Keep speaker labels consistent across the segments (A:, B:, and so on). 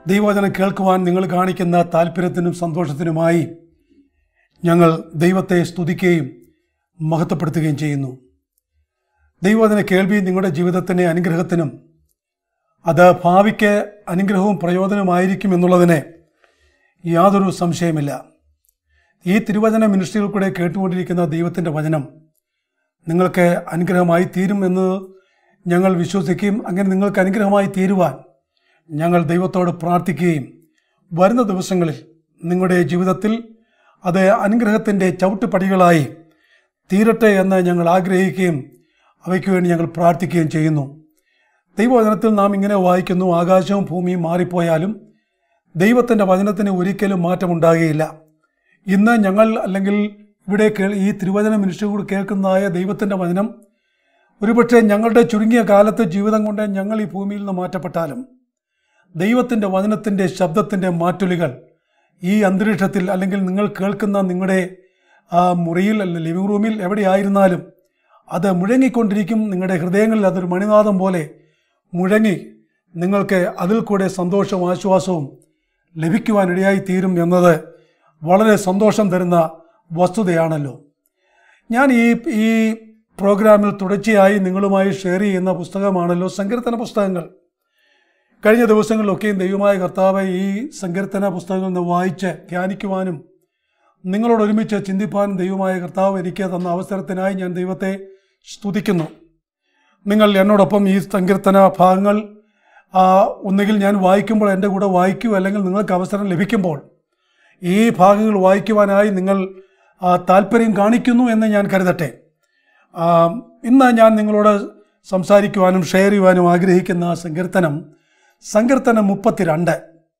A: ദൈവവചനം കേൾക്കുവാൻ നിങ്ങൾ കാണിക്കുന്ന താല്പര്യത്തിനും സന്തോഷത്തിനുമായി ഞങ്ങൾ ദൈവത്തെ സ്തുതിക്കുകയും മഹത്വപ്പെടുത്തുകയും ചെയ്യുന്നു ദൈവവചന കേൾവി നിങ്ങളുടെ ജീവിതത്തിൻ്റെ അനുഗ്രഹത്തിനും അത് ഭാവിക്ക് അനുഗ്രഹവും പ്രയോജനമായിരിക്കും എന്നുള്ളതിന് യാതൊരു സംശയമില്ല ഈ തിരുവചന മിനിസ്ട്രിയിൽ കൂടെ കേട്ടുകൊണ്ടിരിക്കുന്ന ദൈവത്തിൻ്റെ വചനം നിങ്ങൾക്ക് അനുഗ്രഹമായി തീരും എന്ന് ഞങ്ങൾ വിശ്വസിക്കുകയും അങ്ങനെ നിങ്ങൾക്ക് അനുഗ്രഹമായി തീരുവാൻ ഞങ്ങൾ ദൈവത്തോട് പ്രാർത്ഥിക്കുകയും വരുന്ന ദിവസങ്ങളിൽ നിങ്ങളുടെ ജീവിതത്തിൽ അത് അനുഗ്രഹത്തിൻ്റെ ചവിട്ടുപടികളായി തീരട്ടെ എന്ന് ഞങ്ങൾ ആഗ്രഹിക്കുകയും അവയ്ക്ക് വേണ്ടി ഞങ്ങൾ പ്രാർത്ഥിക്കുകയും ചെയ്യുന്നു ദൈവവചനത്തിൽ നാം ഇങ്ങനെ വായിക്കുന്നു ആകാശവും ഭൂമിയും മാറിപ്പോയാലും ദൈവത്തിൻ്റെ വചനത്തിന് ഒരിക്കലും മാറ്റമുണ്ടാകുകയില്ല ഇന്ന് ഞങ്ങൾ അല്ലെങ്കിൽ ഇവിടെ കേൾ ഈ തിരുവചന മിനിസ്റ്റർ കൂടി കേൾക്കുന്നതായ ദൈവത്തിൻ്റെ വചനം ഒരുപക്ഷെ ഞങ്ങളുടെ ചുരുങ്ങിയ കാലത്തെ ജീവിതം കൊണ്ട് ഞങ്ങൾ ഈ ഭൂമിയിൽ നിന്ന് മാറ്റപ്പെട്ടാലും ദൈവത്തിൻ്റെ വചനത്തിൻ്റെ ശബ്ദത്തിൻ്റെ മാറ്റൊലികൾ ഈ അന്തരീക്ഷത്തിൽ അല്ലെങ്കിൽ നിങ്ങൾ കേൾക്കുന്ന നിങ്ങളുടെ ആ മുറിയിൽ അല്ലെങ്കിൽ ലിവിംഗ് റൂമിൽ എവിടെയായിരുന്നാലും അത് മുഴങ്ങിക്കൊണ്ടിരിക്കും നിങ്ങളുടെ ഹൃദയങ്ങളിൽ അതൊരു മണിനാദം പോലെ മുഴങ്ങി നിങ്ങൾക്ക് അതിൽ കൂടെ സന്തോഷവും ആശ്വാസവും ലഭിക്കുവാനിടയായി തീരും എന്നത് വളരെ സന്തോഷം തരുന്ന വസ്തുതയാണല്ലോ ഞാൻ ഈ ഈ പ്രോഗ്രാമിൽ തുടർച്ചയായി നിങ്ങളുമായി ഷെയർ ചെയ്യുന്ന പുസ്തകമാണല്ലോ സങ്കീർത്തന പുസ്തകങ്ങൾ കഴിഞ്ഞ ദിവസങ്ങളിലൊക്കെയും ദൈവമായ കർത്താവ് ഈ സങ്കീർത്തന പുസ്തകങ്ങൾ നിന്ന് വായിച്ച് ധ്യാനിക്കുവാനും നിങ്ങളോട് ഒരുമിച്ച് ചിന്തിപ്പാനും ദൈവമായ കർത്താവ് എനിക്ക് തന്ന അവസരത്തിനായി ഞാൻ ദൈവത്തെ സ്തുതിക്കുന്നു നിങ്ങൾ എന്നോടൊപ്പം ഈ സങ്കീർത്തന ഭാഗങ്ങൾ ആ, ഒന്നുകിൽ ഞാൻ വായിക്കുമ്പോൾ എൻ്റെ കൂടെ വായിക്കൂ അല്ലെങ്കിൽ നിങ്ങൾക്ക് അവസരം ലഭിക്കുമ്പോൾ ഈ ഭാഗങ്ങൾ വായിക്കുവാനായി നിങ്ങൾ ആ, താല്പര്യം കാണിക്കുന്നു എന്ന് ഞാൻ കരുതട്ടെ ആ, ഇന്ന് ഞാൻ നിങ്ങളോട് സംസാരിക്കുവാനും ഷെയർ ചെയ്യുവാനും ആഗ്രഹിക്കുന്ന സങ്കീർത്തനം സങ്കീർത്തനം മുപ്പത്തിരണ്ട്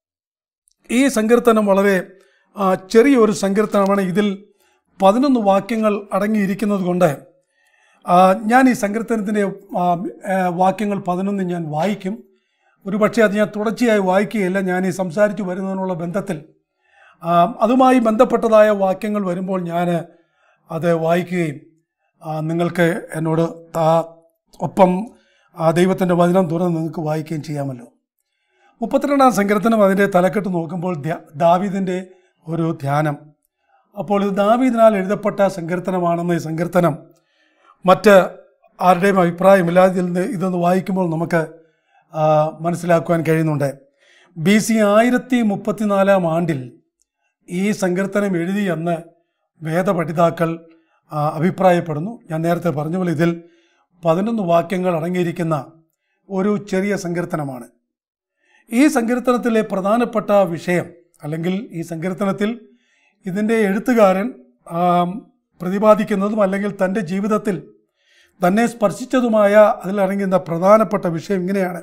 A: ഈ സങ്കീർത്തനം വളരെ ആ, ചെറിയൊരു സങ്കീർത്തനമാണ് ഇതിൽ പതിനൊന്ന് വാക്യങ്ങൾ അടങ്ങിയിരിക്കുന്നത് കൊണ്ട് ആ, ഞാൻ ഈ സങ്കീർത്തനത്തിൻ്റെ ആ, ഏ, വാക്യങ്ങൾ പതിനൊന്ന് ഞാൻ വായിക്കും ഒരുപക്ഷെ അത് ഞാൻ തുടർച്ചയായി വായിക്കുകയില്ല ഞാൻ ഈ സംസാരിച്ചു വരുന്നതിനുള്ള ബന്ധത്തിൽ ആ, അതുമായി ബന്ധപ്പെട്ടതായ വാക്യങ്ങൾ വരുമ്പോൾ ഞാൻ അത് വായിക്കുകയും ആ, നിങ്ങൾക്ക് എന്നോട് താ- ഒപ്പം ആ ദൈവത്തിൻ്റെ വചനം തുറന്ന് നിങ്ങൾക്ക് വായിക്കുകയും ചെയ്യാമല്ലോ മുപ്പത്തിരണ്ടാം സങ്കീർത്തനം അതിൻ്റെ തലക്കെട്ട് നോക്കുമ്പോൾ ധ്യ- ദാവീദിൻ്റെ ഒരു ധ്യാനം അപ്പോൾ ഇത് ദാവീദിനാൽ എഴുതപ്പെട്ട സങ്കീർത്തനമാണെന്ന് ഈ സങ്കീർത്തനം മറ്റ് ആരുടെയും അഭിപ്രായമില്ലാതെ ഇതിൽ നിന്ന് ഇതൊന്ന് വായിക്കുമ്പോൾ നമുക്ക് ആ, മനസ്സിലാക്കുവാൻ കഴിയുന്നുണ്ട് ബി സി ആയിരത്തി മുപ്പത്തിനാലാം ആണ്ടിൽ ഈ സങ്കീർത്തനം എഴുതി എന്ന് വേദപഠിതാക്കൾ ആ, അഭിപ്രായപ്പെടുന്നു ഞാൻ നേരത്തെ പറഞ്ഞ പോലെ ഇതിൽ പതിനൊന്ന് വാക്യങ്ങൾ അടങ്ങിയിരിക്കുന്ന ഒരു ചെറിയ സങ്കീർത്തനമാണ് ഈ സങ്കീർത്തനത്തിലെ പ്രധാനപ്പെട്ട വിഷയം അല്ലെങ്കിൽ ഈ സങ്കീർത്തനത്തിൽ ഇതിൻ്റെ എഴുത്തുകാരൻ ആ, പ്രതിപാദിക്കുന്നതും അല്ലെങ്കിൽ തൻ്റെ ജീവിതത്തിൽ തന്നെ സ്പർശിച്ചതുമായ അതിലടങ്ങുന്ന പ്രധാനപ്പെട്ട വിഷയം ഇങ്ങനെയാണ്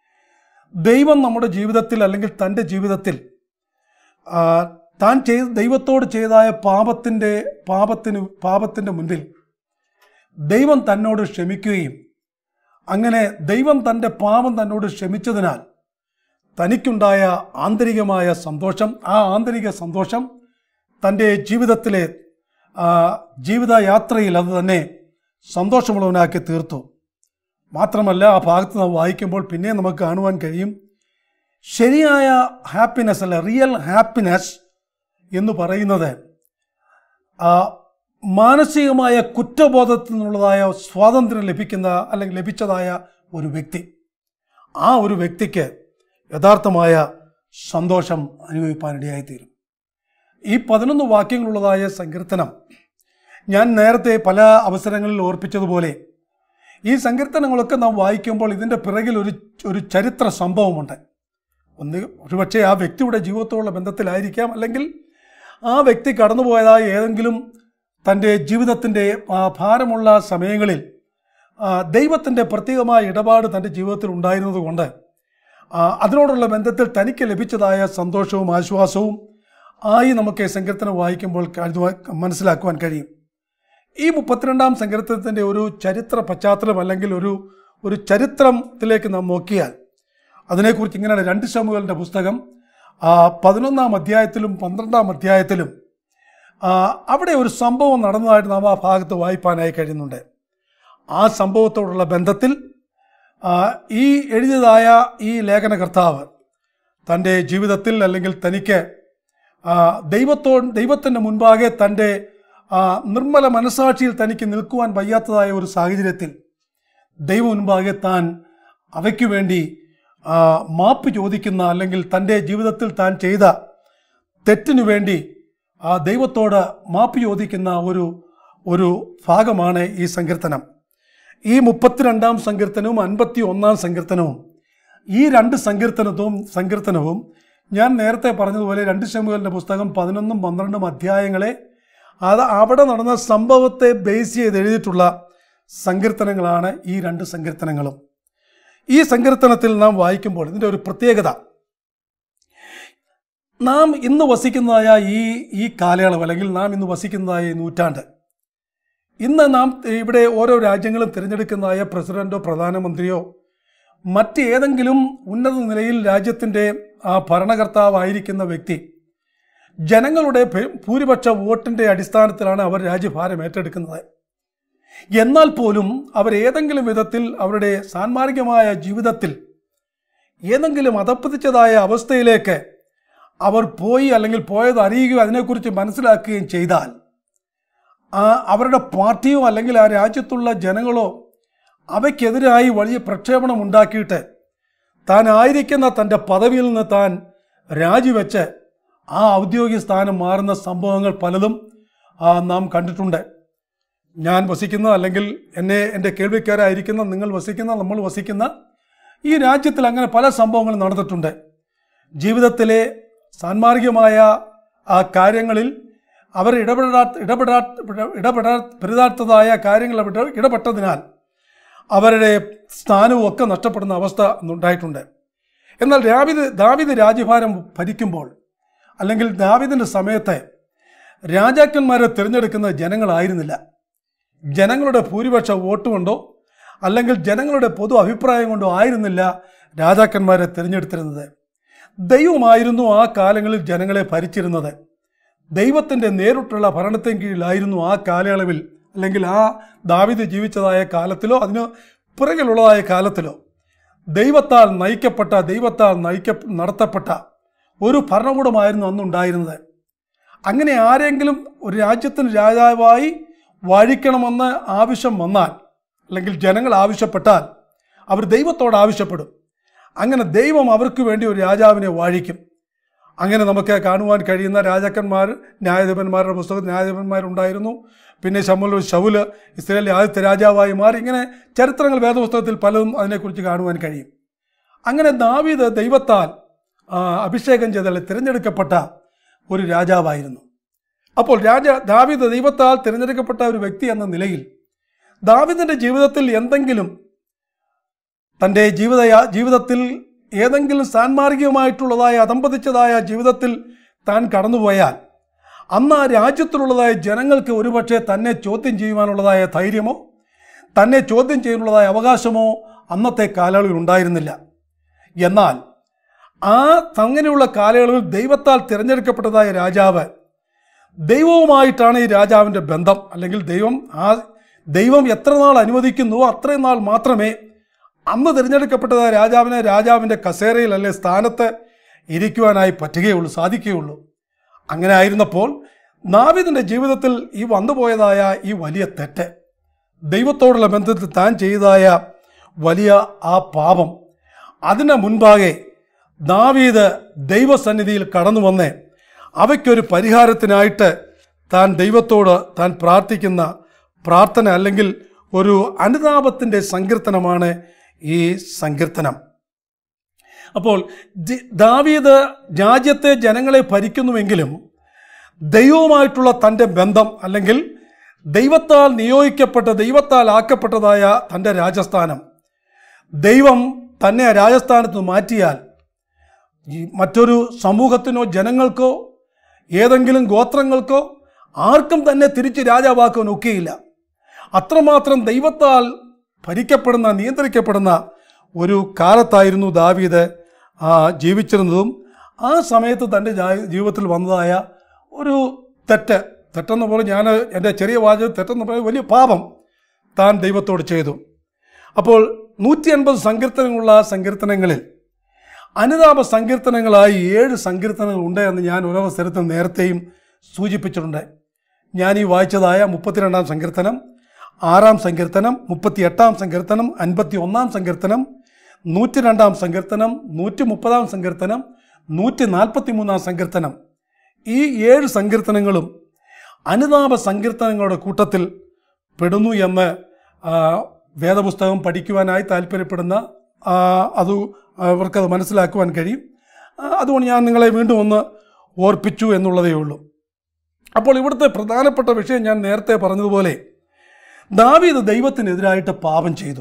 A: ദൈവം നമ്മുടെ ജീവിതത്തിൽ അല്ലെങ്കിൽ തൻ്റെ ജീവിതത്തിൽ ആ, താൻ ചെയ്ത് ദൈവത്തോട് ചെയ്തായ പാപത്തിൻ്റെ പാപത്തിന് പാപത്തിൻ്റെ മുൻപിൽ ദൈവം തന്നോട് ക്ഷമിക്കുകയും അങ്ങനെ ദൈവം തൻ്റെ പാപം തന്നോട് ക്ഷമിച്ചതിനാൽ തനിക്കുണ്ടായ ആന്തരികമായ സന്തോഷം ആ ആന്തരിക സന്തോഷം തൻ്റെ ജീവിതത്തിലെ ആ, ജീവിതയാത്രയിൽ അത് തന്നെ സന്തോഷമുള്ളവനാക്കി തീർത്തു മാത്രമല്ല ആ ഭാഗത്ത് നാം വായിക്കുമ്പോൾ പിന്നെ നമുക്ക് കാണുവാൻ കഴിയും ശരിയായ ഹാപ്പിനെസ് അല്ല റിയൽ ഹാപ്പിനെസ് എന്ന് പറയുന്നത് ആ, മാനസികമായ കുറ്റബോധത്തിൽ നിന്നുള്ളതായ സ്വാതന്ത്ര്യം ലഭിക്കുന്ന അല്ലെങ്കിൽ ലഭിച്ചതായ ഒരു വ്യക്തി ആ ഒരു വ്യക്തിക്ക് യഥാർത്ഥമായ സന്തോഷം അനുഭവിപ്പാനിടയായിത്തീരും ഈ പതിനൊന്ന് വാക്യങ്ങളുള്ളതായ സങ്കീർത്തനം ഞാൻ നേരത്തെ പല അവസരങ്ങളിൽ ഓർപ്പിച്ചതുപോലെ ഈ സങ്കീർത്തനങ്ങളൊക്കെ നാം വായിക്കുമ്പോൾ ഇതിൻ്റെ പിറകിൽ ഒരു ഒരു ചരിത്ര സംഭവമുണ്ട് ഒന്ന് ഒരുപക്ഷെ ആ വ്യക്തിയുടെ ജീവിതത്തോടുള്ള ബന്ധത്തിലായിരിക്കാം അല്ലെങ്കിൽ ആ വ്യക്തി കടന്നുപോയതായ ഏതെങ്കിലും തൻ്റെ ജീവിതത്തിൻ്റെ ആ, ഭാരമുള്ള സമയങ്ങളിൽ ആ, ദൈവത്തിൻ്റെ പ്രത്യേകമായ ഇടപാട് തൻ്റെ ജീവിതത്തിൽ ഉണ്ടായിരുന്നത് കൊണ്ട് ആ, അതിനോടുള്ള ബന്ധത്തിൽ തനിക്ക് ലഭിച്ചതായ സന്തോഷവും ആശ്വാസവും ആയി നമുക്ക് ഈ സങ്കീർത്തനം വായിക്കുമ്പോൾ കരുതുവാൻ മനസ്സിലാക്കുവാൻ കഴിയും ഈ മുപ്പത്തിരണ്ടാം സങ്കീർത്തനത്തിൻ്റെ ഒരു ചരിത്ര പശ്ചാത്തലം അല്ലെങ്കിൽ ഒരു ഒരു ചരിത്രത്തിലേക്ക് നാം നോക്കിയാൽ അതിനെക്കുറിച്ച് ഇങ്ങനെയാണ് രണ്ട് ശമുകളുടെ പുസ്തകം ആ, പതിനൊന്നാം അധ്യായത്തിലും പന്ത്രണ്ടാം അധ്യായത്തിലും ആ, അവിടെ ഒരു സംഭവം നടന്നതായിട്ട് നാം ആ ഭാഗത്ത് വായിപ്പാനായി കഴിയുന്നുണ്ട് ആ സംഭവത്തോടുള്ള ബന്ധത്തിൽ ആ, ഈ എഴുതിയതായ ഈ ലേഖനകർത്താവ് തൻ്റെ ജീവിതത്തിൽ അല്ലെങ്കിൽ തനിക്ക് ആ, ദൈവത്തോ ദൈവത്തിൻ്റെ മുൻപാകെ തൻ്റെ ആ, നിർമ്മല മനസാക്ഷിയിൽ തനിക്ക് നിൽക്കുവാൻ വയ്യാത്തതായ ഒരു സാഹചര്യത്തിൽ ദൈവം മുൻപാകെ താൻ അവയ്ക്കു വേണ്ടി ആ, മാപ്പ് ചോദിക്കുന്ന അല്ലെങ്കിൽ തൻ്റെ ജീവിതത്തിൽ താൻ ചെയ്ത തെറ്റിനു വേണ്ടി ആ ദൈവത്തോട് മാപ്പ് ചോദിക്കുന്ന ഒരു ഒരു ഭാഗമാണ് ഈ സങ്കീർത്തനം ഈ മുപ്പത്തിരണ്ടാം സങ്കീർത്തനവും അൻപത്തി ഒന്നാം സങ്കീർത്തനവും ഈ രണ്ട് സങ്കീർത്തനവും സങ്കീർത്തനവും ഞാൻ നേരത്തെ പറഞ്ഞതുപോലെ രണ്ട് ശമുകളുടെ പുസ്തകം പതിനൊന്നും പന്ത്രണ്ടും അധ്യായങ്ങളെ അത് അവിടെ നടന്ന സംഭവത്തെ ബേസ് ചെയ്ത് എഴുതിയിട്ടുള്ള സങ്കീർത്തനങ്ങളാണ് ഈ രണ്ട് സങ്കീർത്തനങ്ങളും ഈ സങ്കീർത്തനത്തിൽ നാം വായിക്കുമ്പോൾ ഇതിൻ്റെ ഒരു പ്രത്യേകത നാം ഇന്ന് വസിക്കുന്നതായ ഈ ഈ കാലയളവ് അല്ലെങ്കിൽ നാം ഇന്ന് വസിക്കുന്നതായ ഈ നൂറ്റാണ്ട് ഇന്ന് നാം ഇവിടെ ഓരോ രാജ്യങ്ങളും തിരഞ്ഞെടുക്കുന്നതായ പ്രസിഡന്റോ പ്രധാനമന്ത്രിയോ മറ്റ് ഏതെങ്കിലും ഉന്നത നിലയിൽ രാജ്യത്തിൻ്റെ ആ ഭരണകർത്താവായിരിക്കുന്ന വ്യക്തി ജനങ്ങളുടെ ഭെ- ഭൂരിപക്ഷ വോട്ടിൻ്റെ അടിസ്ഥാനത്തിലാണ് അവർ രാജ്യഭാരം ഏറ്റെടുക്കുന്നത് എന്നാൽ പോലും അവർ ഏതെങ്കിലും വിധത്തിൽ അവരുടെ സാൻമാർഗികമായ ജീവിതത്തിൽ ഏതെങ്കിലും അധപ്പതിച്ചതായ അവസ്ഥയിലേക്ക് അവർ പോയി അല്ലെങ്കിൽ പോയത് അറിയുകയോ അതിനെക്കുറിച്ച് മനസ്സിലാക്കുകയും ചെയ്താൽ ആ അവരുടെ പാർട്ടിയോ അല്ലെങ്കിൽ ആ രാജ്യത്തുള്ള ജനങ്ങളോ അവയ്ക്കെതിരായി വലിയ പ്രക്ഷേപണം ഉണ്ടാക്കിയിട്ട് താൻ ആയിരിക്കുന്ന തൻ്റെ പദവിയിൽ നിന്ന് താൻ രാജിവെച്ച് ആ ഔദ്യോഗിക സ്ഥാനം മാറുന്ന സംഭവങ്ങൾ പലതും ആ, നാം കണ്ടിട്ടുണ്ട് ഞാൻ വസിക്കുന്ന അല്ലെങ്കിൽ എന്നെ എൻ്റെ കേൾവിക്കാരായിരിക്കുന്ന നിങ്ങൾ വസിക്കുന്ന നമ്മൾ വസിക്കുന്ന ഈ രാജ്യത്തിൽ അങ്ങനെ പല സംഭവങ്ങളും നടന്നിട്ടുണ്ട് ജീവിതത്തിലെ സാൻമാർഗികമായ ആ കാര്യങ്ങളിൽ അവർ ഇടപെടാ ഇടപെടാ ഇടപെടാ പെരുതാത്തതായ കാര്യങ്ങൾ അവിടെ ഇടപെട്ടതിനാൽ അവരുടെ സ്ഥാനവും ഒക്കെ നഷ്ടപ്പെടുന്ന അവസ്ഥ ഉണ്ടായിട്ടുണ്ട് എന്നാൽ ദാവിദ് ദാവിദ് രാജ്യഭാരം ഭരിക്കുമ്പോൾ അല്ലെങ്കിൽ ദാവിദിൻ്റെ സമയത്ത് രാജാക്കന്മാരെ തിരഞ്ഞെടുക്കുന്നത് ജനങ്ങളായിരുന്നില്ല ജനങ്ങളുടെ ഭൂരിപക്ഷ വോട്ട് കൊണ്ടോ അല്ലെങ്കിൽ ജനങ്ങളുടെ പൊതു അഭിപ്രായം കൊണ്ടോ ആയിരുന്നില്ല രാജാക്കന്മാരെ തിരഞ്ഞെടുത്തിരുന്നത് ദൈവമായിരുന്നു ആ കാലങ്ങളിൽ ജനങ്ങളെ ഭരിച്ചിരുന്നത് ദൈവത്തിൻ്റെ നേരിട്ടുള്ള ഭരണത്തിന് കീഴിലായിരുന്നു ആ കാലയളവിൽ അല്ലെങ്കിൽ ആ ദാവിദ് ജീവിച്ചതായ കാലത്തിലോ അതിന് പുറകിലുള്ളതായ കാലത്തിലോ ദൈവത്താൽ നയിക്കപ്പെട്ട ദൈവത്താൽ നയിക്ക നടത്തപ്പെട്ട ഒരു ഭരണകൂടമായിരുന്നു അന്നുണ്ടായിരുന്നത് അങ്ങനെ ആരെങ്കിലും ഒരു രാജ്യത്തിന് രാജാവായി വാഴിക്കണമെന്ന് ആവശ്യം വന്നാൽ അല്ലെങ്കിൽ ജനങ്ങൾ ആവശ്യപ്പെട്ടാൽ അവർ ദൈവത്തോട് ആവശ്യപ്പെടും അങ്ങനെ ദൈവം അവർക്ക് വേണ്ടി ഒരു രാജാവിനെ വാഴിക്കും അങ്ങനെ നമുക്ക് കാണുവാൻ കഴിയുന്ന രാജാക്കന്മാർ ന്യായാധിപന്മാരുടെ പുസ്തകത്തിൽ ന്യായാധിപന്മാരുണ്ടായിരുന്നു പിന്നെ ശമുൽ ശൗല് ഇസ്രയേലിലെ ആദ്യത്തെ രാജാവായി മാറി ഇങ്ങനെ ചരിത്രങ്ങൾ വേദപുസ്തകത്തിൽ പലതും അതിനെക്കുറിച്ച് കാണുവാൻ കഴിയും അങ്ങനെ ദാവീദ് ദൈവത്താൽ ആ, അഭിഷേകം ചെയ്ത തിരഞ്ഞെടുക്കപ്പെട്ട ഒരു രാജാവായിരുന്നു അപ്പോൾ രാജ ദാവീദ് ദൈവത്താൽ തിരഞ്ഞെടുക്കപ്പെട്ട ഒരു വ്യക്തി എന്ന നിലയിൽ ദാവീദിൻ്റെ ജീവിതത്തിൽ എന്തെങ്കിലും തൻ്റെ ജീവിത ജീവിതത്തിൽ ഏതെങ്കിലും സാൻമാർഗികമായിട്ടുള്ളതായ അതമ്പതിച്ചതായ ജീവിതത്തിൽ താൻ കടന്നുപോയാൽ അന്ന് ആ രാജ്യത്തിലുള്ളതായ ജനങ്ങൾക്ക് ഒരുപക്ഷെ തന്നെ ചോദ്യം ചെയ്യുവാനുള്ളതായ ധൈര്യമോ തന്നെ ചോദ്യം ചെയ്യാനുള്ളതായ അവകാശമോ അന്നത്തെ കാലയളവിൽ ഉണ്ടായിരുന്നില്ല എന്നാൽ ആ അങ്ങനെയുള്ള കാലയളവിൽ ദൈവത്താൽ തിരഞ്ഞെടുക്കപ്പെട്ടതായ രാജാവ് ദൈവവുമായിട്ടാണ് ഈ രാജാവിൻ്റെ ബന്ധം അല്ലെങ്കിൽ ദൈവം ആ ദൈവം എത്ര നാൾ അനുവദിക്കുന്നുവോ അത്രയും നാൾ മാത്രമേ അന്ന് തിരഞ്ഞെടുക്കപ്പെട്ടതായ രാജാവിനെ രാജാവിൻ്റെ കസേരയിൽ അല്ലെ സ്ഥാനത്ത് ഇരിക്കുവാനായി പറ്റുകയുള്ളൂ സാധിക്കുകയുള്ളൂ അങ്ങനെ ആയിരുന്നപ്പോൾ നാവിദിൻ്റെ ജീവിതത്തിൽ ഈ വന്നുപോയതായ ഈ വലിയ തെറ്റ് ദൈവത്തോടുള്ള ബന്ധത്തിൽ താൻ ചെയ്തതായ വലിയ ആ പാപം അതിന് മുൻപാകെ ദാവീദ് ദൈവസന്നിധിയിൽ കടന്നു വന്ന് അവയ്ക്കൊരു പരിഹാരത്തിനായിട്ട് താൻ ദൈവത്തോട് താൻ പ്രാർത്ഥിക്കുന്ന പ്രാർത്ഥന അല്ലെങ്കിൽ ഒരു അനുതാപത്തിൻ്റെ സങ്കീർത്തനമാണ് ഈ സങ്കീർത്തനം അപ്പോൾ ദി- ദാവീദ് രാജ്യത്തെ ജനങ്ങളെ ഭരിക്കുന്നുവെങ്കിലും ദൈവവുമായിട്ടുള്ള തൻ്റെ ബന്ധം അല്ലെങ്കിൽ ദൈവത്താൽ നിയോഗിക്കപ്പെട്ട ദൈവത്താൽ ആക്കപ്പെട്ടതായ തൻ്റെ രാജസ്ഥാനം ദൈവം തന്നെ ആ രാജസ്ഥാനത്ത് മാറ്റിയാൽ ഈ മറ്റൊരു സമൂഹത്തിനോ ജനങ്ങൾക്കോ ഏതെങ്കിലും ഗോത്രങ്ങൾക്കോ ആർക്കും തന്നെ തിരിച്ച് രാജാവാക്കാൻ ഒക്കെയില്ല അത്രമാത്രം ദൈവത്താൽ ഭരിക്കപ്പെടുന്ന നിയന്ത്രിക്കപ്പെടുന്ന ഒരു കാലത്തായിരുന്നു ദാവീദ് ആ, ജീവിച്ചിരുന്നതും ആ സമയത്ത് തൻ്റെ ജാ- ജീവിതത്തിൽ വന്നതായ ഒരു തെറ്റ് തെറ്റെന്ന് പോലെ ഞാൻ എൻ്റെ ചെറിയ വാചകം തെറ്റെന്ന് പറയുന്ന വലിയ പാപം താൻ ദൈവത്തോട് ചെയ്തു അപ്പോൾ നൂറ്റി അൻപത് സങ്കീർത്തനങ്ങളുള്ള ആ സങ്കീർത്തനങ്ങളിൽ അനുതാപ സങ്കീർത്തനങ്ങളായി ഏഴ് സങ്കീർത്തനങ്ങൾ ഉണ്ട് എന്ന് ഞാൻ ഒരവസരത്തിൽ നേരത്തെയും സൂചിപ്പിച്ചിട്ടുണ്ട് ഞാൻ ഈ വായിച്ചതായ മുപ്പത്തിരണ്ടാം സങ്കീർത്തനം ആറാം സങ്കീർത്തനം മുപ്പത്തി എട്ടാം സങ്കീർത്തനം അൻപത്തി ഒന്നാം സങ്കീർത്തനം നൂറ്റി രണ്ടാം സങ്കീർത്തനം നൂറ്റി മുപ്പതാം സങ്കീർത്തനം നൂറ്റി നാൽപ്പത്തി മൂന്നാം സങ്കീർത്തനം ഈ ഏഴ് സങ്കീർത്തനങ്ങളും അനുതാപ സങ്കീർത്തനങ്ങളുടെ കൂട്ടത്തിൽ പെടുന്നു എന്ന് ആ, വേദപുസ്തകം പഠിക്കുവാനായി താല്പര്യപ്പെടുന്ന ആ, അത് അവർക്കത് മനസ്സിലാക്കുവാൻ കഴിയും ആ, അതുകൊണ്ട് ഞാൻ നിങ്ങളെ വീണ്ടും ഒന്ന് ഓർപ്പിച്ചു എന്നുള്ളതേ ഉള്ളൂ അപ്പോൾ ഇവിടുത്തെ പ്രധാനപ്പെട്ട വിഷയം ഞാൻ നേരത്തെ പറഞ്ഞതുപോലെ ദാവീദ് ദൈവത്തിനെതിരായിട്ട് പാപം ചെയ്തു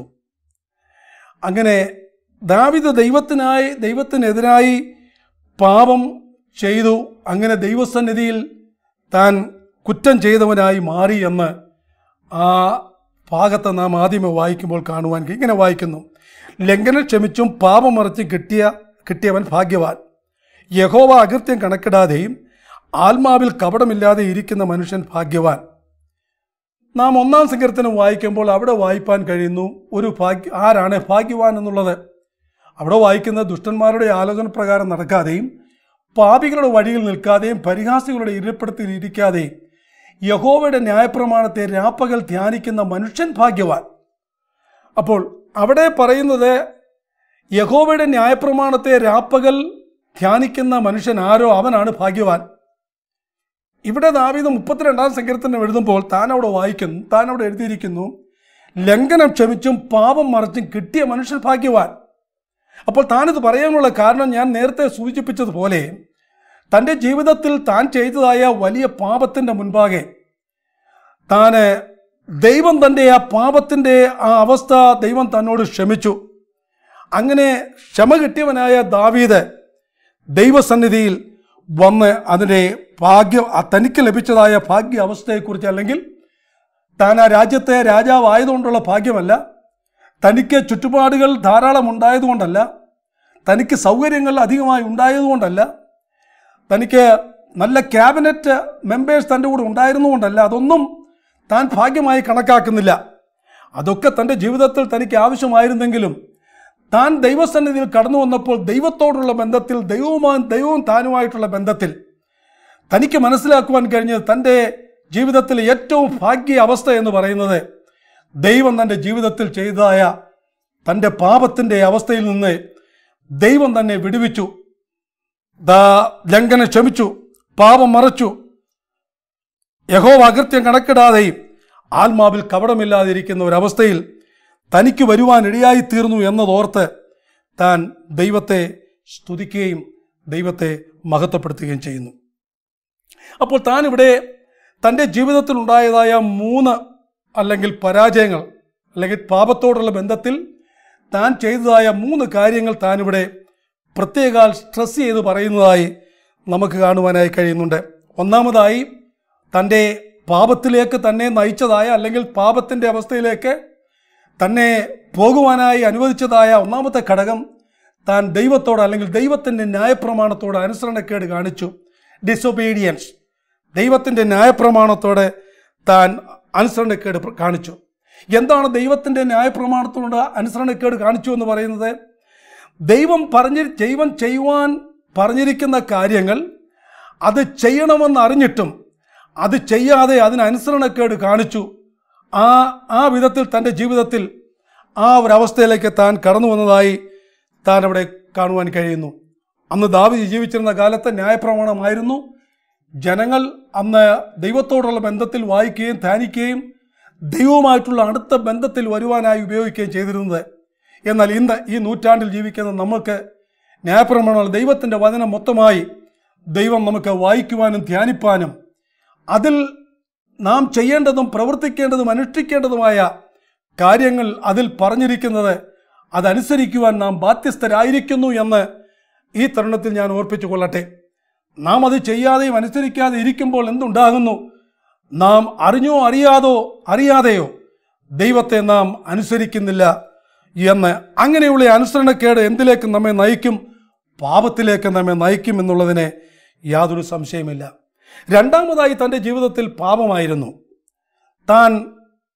A: അങ്ങനെ ദാവീദ് ദൈവത്തിനായി ദൈവത്തിനെതിരായി പാപം ചെയ്തു അങ്ങനെ ദൈവസന്നിധിയിൽ താൻ കുറ്റം ചെയ്തവനായി മാറി എന്ന് ആ ഭാഗത്ത് നാം ആദ്യമേ വായിക്കുമ്പോൾ കാണുവാൻ കഴിയും. ഇങ്ങനെ വായിക്കുന്നു ലംഘനം ക്ഷമിച്ചും പാപം മറിച്ച് കിട്ടിയ കിട്ടിയവൻ ഭാഗ്യവാൻ യഹോവ അകൃത്യം കണക്കിടാതെയും ആത്മാവിൽ കപടമില്ലാതെ ഇരിക്കുന്ന മനുഷ്യൻ ഭാഗ്യവാൻ നാം ഒന്നാം സങ്കീർത്തനം വായിക്കുമ്പോൾ അവിടെ വായിപ്പാൻ കഴിയുന്നു ഒരു ഭാഗ്യ ആരാണ് ഭാഗ്യവാൻ എന്നുള്ളത് അവിടെ വായിക്കുന്ന ദുഷ്ടന്മാരുടെ ആലോചന പ്രകാരം നടക്കാതെയും പാപികളുടെ വഴിയിൽ നിൽക്കാതെയും പരിഹാസികളുടെ ഇരപ്പിടത്തിൽ ഇരിക്കാതെയും യഹോവയുടെ ന്യായപ്രമാണത്തെ രാപ്പകൽ ധ്യാനിക്കുന്ന മനുഷ്യൻ ഭാഗ്യവാൻ അപ്പോൾ അവിടെ പറയുന്നത് യഹോവയുടെ ന്യായപ്രമാണത്തെ രാപ്പകൽ ധ്യാനിക്കുന്ന മനുഷ്യൻ ആരോ അവനാണ് ഭാഗ്യവാൻ ഇവിടെ ദാവീദ് മുപ്പത്തിരണ്ടാം സങ്കീർത്തനം എഴുതുമ്പോൾ താൻ അവിടെ വായിക്കുന്നു താൻ അവിടെ എഴുതിയിരിക്കുന്നു ലംഘനം ക്ഷമിച്ചും പാപം മറച്ചും കിട്ടിയ മനുഷ്യൻ ഭാഗ്യവാൻ അപ്പോൾ താനിത് പറയാനുള്ള കാരണം ഞാൻ നേരത്തെ സൂചിപ്പിച്ചതുപോലെ തൻ്റെ ജീവിതത്തിൽ താൻ ചെയ്തതായ വലിയ പാപത്തിൻ്റെ മുൻപാകെ താന് ദൈവം തൻ്റെ ആ പാപത്തിൻ്റെ ആ അവസ്ഥ ദൈവം തന്നോട് ക്ഷമിച്ചു അങ്ങനെ ക്ഷമ കിട്ടിയവനായ ദാവീദ് ദൈവസന്നിധിയിൽ വന്ന് അതിൻ്റെ ഭാഗ്യ ആ തനിക്ക് ലഭിച്ചതായ ഭാഗ്യ അവസ്ഥയെക്കുറിച്ച് അല്ലെങ്കിൽ താൻ ആ രാജ്യത്തെ രാജാവായതുകൊണ്ടുള്ള ഭാഗ്യമല്ല തനിക്ക് ചുറ്റുപാടുകൾ ധാരാളം ഉണ്ടായതുകൊണ്ടല്ല തനിക്ക് സൗകര്യങ്ങൾ അധികമായി ഉണ്ടായതുകൊണ്ടല്ല തനിക്ക് നല്ല ക്യാബിനറ്റ് മെമ്പേഴ്സ് തൻ്റെ കൂടെ ഉണ്ടായിരുന്നുകൊണ്ടല്ല അതൊന്നും താൻ ഭാഗ്യമായി കണക്കാക്കുന്നില്ല അതൊക്കെ തൻ്റെ ജീവിതത്തിൽ തനിക്ക് ആവശ്യമായിരുന്നെങ്കിലും താൻ ദൈവസന്നിധിയിൽ കടന്നു വന്നപ്പോൾ ദൈവത്തോടുള്ള ബന്ധത്തിൽ ദൈവവുമായി ദൈവവും താനുമായിട്ടുള്ള ബന്ധത്തിൽ തനിക്ക് മനസ്സിലാക്കുവാൻ കഴിഞ്ഞത് തൻ്റെ ജീവിതത്തിലെ ഏറ്റവും ഭാഗ്യ അവസ്ഥ എന്ന് പറയുന്നത് ദൈവം തൻ്റെ ജീവിതത്തിൽ ചെയ്തതായ തൻ്റെ പാപത്തിൻ്റെ അവസ്ഥയിൽ നിന്ന് ദൈവം തന്നെ വിടുവിച്ചു ദാ ലംഘനം ക്ഷമിച്ചു പാപം മറച്ചു യഹോവ അകൃത്യം കണക്കിടാതെയും ആത്മാവിൽ കപടമില്ലാതിരിക്കുന്ന ഒരവസ്ഥയിൽ തനിക്ക് വരുവാൻ ഇടയായി തീർന്നു എന്നതോർത്ത് താൻ ദൈവത്തെ സ്തുതിക്കുകയും ദൈവത്തെ മഹത്വപ്പെടുത്തുകയും ചെയ്യുന്നു അപ്പോൾ താൻ ഇവിടെ തൻ്റെ ജീവിതത്തിൽ ഉണ്ടായതായ മൂന്ന് അല്ലെങ്കിൽ പരാജയങ്ങൾ അല്ലെങ്കിൽ പാപത്തോടുള്ള ബന്ധത്തിൽ താൻ ചെയ്തതായ മൂന്ന് കാര്യങ്ങൾ താനിവിടെ പ്രത്യേകാൽ സ്ട്രെസ് ചെയ്ത് പറയുന്നതായി നമുക്ക് കാണുവാനായി കഴിയുന്നുണ്ട് ഒന്നാമതായി തൻ്റെ പാപത്തിലേക്ക് തന്നെ നയിച്ചതായ അല്ലെങ്കിൽ പാപത്തിൻ്റെ അവസ്ഥയിലേക്ക് തന്നെ പോകുവാനായി അനുവദിച്ചതായ ഒന്നാമത്തെ ഘടകം താൻ ദൈവത്തോട് അല്ലെങ്കിൽ ദൈവത്തിൻ്റെ ന്യായപ്രമാണത്തോട് അനുസരണക്കേട് കാണിച്ചു ഡിസൊബീഡിയൻസ് ദൈവത്തിൻ്റെ ന്യായപ്രമാണത്തോട് താൻ അനുസരണക്കേട് പ്ര- കാണിച്ചു എന്താണ് ദൈവത്തിൻ്റെ ന്യായപ്രമാണത്തോട് അനുസരണക്കേട് കാണിച്ചു എന്ന് പറയുന്നത് ദൈവം പറഞ്ഞ് ദൈവം ചെയ്യുവാൻ പറഞ്ഞിരിക്കുന്ന കാര്യങ്ങൾ അത് ചെയ്യണമെന്ന് അറിഞ്ഞിട്ടും അത് ചെയ്യാതെ അതിന് അനുസരണക്കേട് കാണിച്ചു ആ ആ വിധത്തിൽ തൻ്റെ ജീവിതത്തിൽ ആ ഒരവസ്ഥയിലേക്ക് താൻ കടന്നു വന്നതായി താൻ അവിടെ കാണുവാൻ കഴിയുന്നു അന്ന് ദാവി ജീവിച്ചിരുന്ന കാലത്തെ ന്യായപ്രമാണമായിരുന്നു ജനങ്ങൾ അന്ന് ദൈവത്തോടുള്ള ബന്ധത്തിൽ വായിക്കുകയും ധ്യാനിക്കുകയും ദൈവവുമായിട്ടുള്ള അടുത്ത ബന്ധത്തിൽ വരുവാനായി ഉപയോഗിക്കുകയും ചെയ്തിരുന്നത് എന്നാൽ ഇന്ന് ഈ നൂറ്റാണ്ടിൽ ജീവിക്കുന്ന നമ്മൾക്ക് ന്യായപ്രമാണങ്ങൾ ദൈവത്തിൻ്റെ വചനം മൊത്തമായി ദൈവം നമുക്ക് വായിക്കുവാനും ധ്യാനിപ്പാനും അതിൽ നാം ചെയ്യേണ്ടതും പ്രവർത്തിക്കേണ്ടതും അനുഷ്ഠിക്കേണ്ടതുമായ കാര്യങ്ങൾ അതിൽ പറഞ്ഞിരിക്കുന്നത് അതനുസരിക്കുവാൻ നാം ബാധ്യസ്ഥരായിരിക്കുന്നു എന്ന് ഈ തരുണത്തിൽ ഞാൻ ഓർപ്പിച്ചു കൊള്ളട്ടെ നാം അത് ചെയ്യാതെയും അനുസരിക്കാതെ ഇരിക്കുമ്പോൾ എന്തുണ്ടാകുന്നു നാം അറിഞ്ഞോ അറിയാതോ അറിയാതെയോ ദൈവത്തെ നാം അനുസരിക്കുന്നില്ല എന്ന് അങ്ങനെയുള്ള അനുസരണക്കേട് എന്തിലേക്ക് നമ്മെ നയിക്കും പാപത്തിലേക്ക് നമ്മെ നയിക്കും എന്നുള്ളതിന് യാതൊരു സംശയമില്ല രണ്ടാമതായി തൻ്റെ ജീവിതത്തിൽ പാപമായിരുന്നു താൻ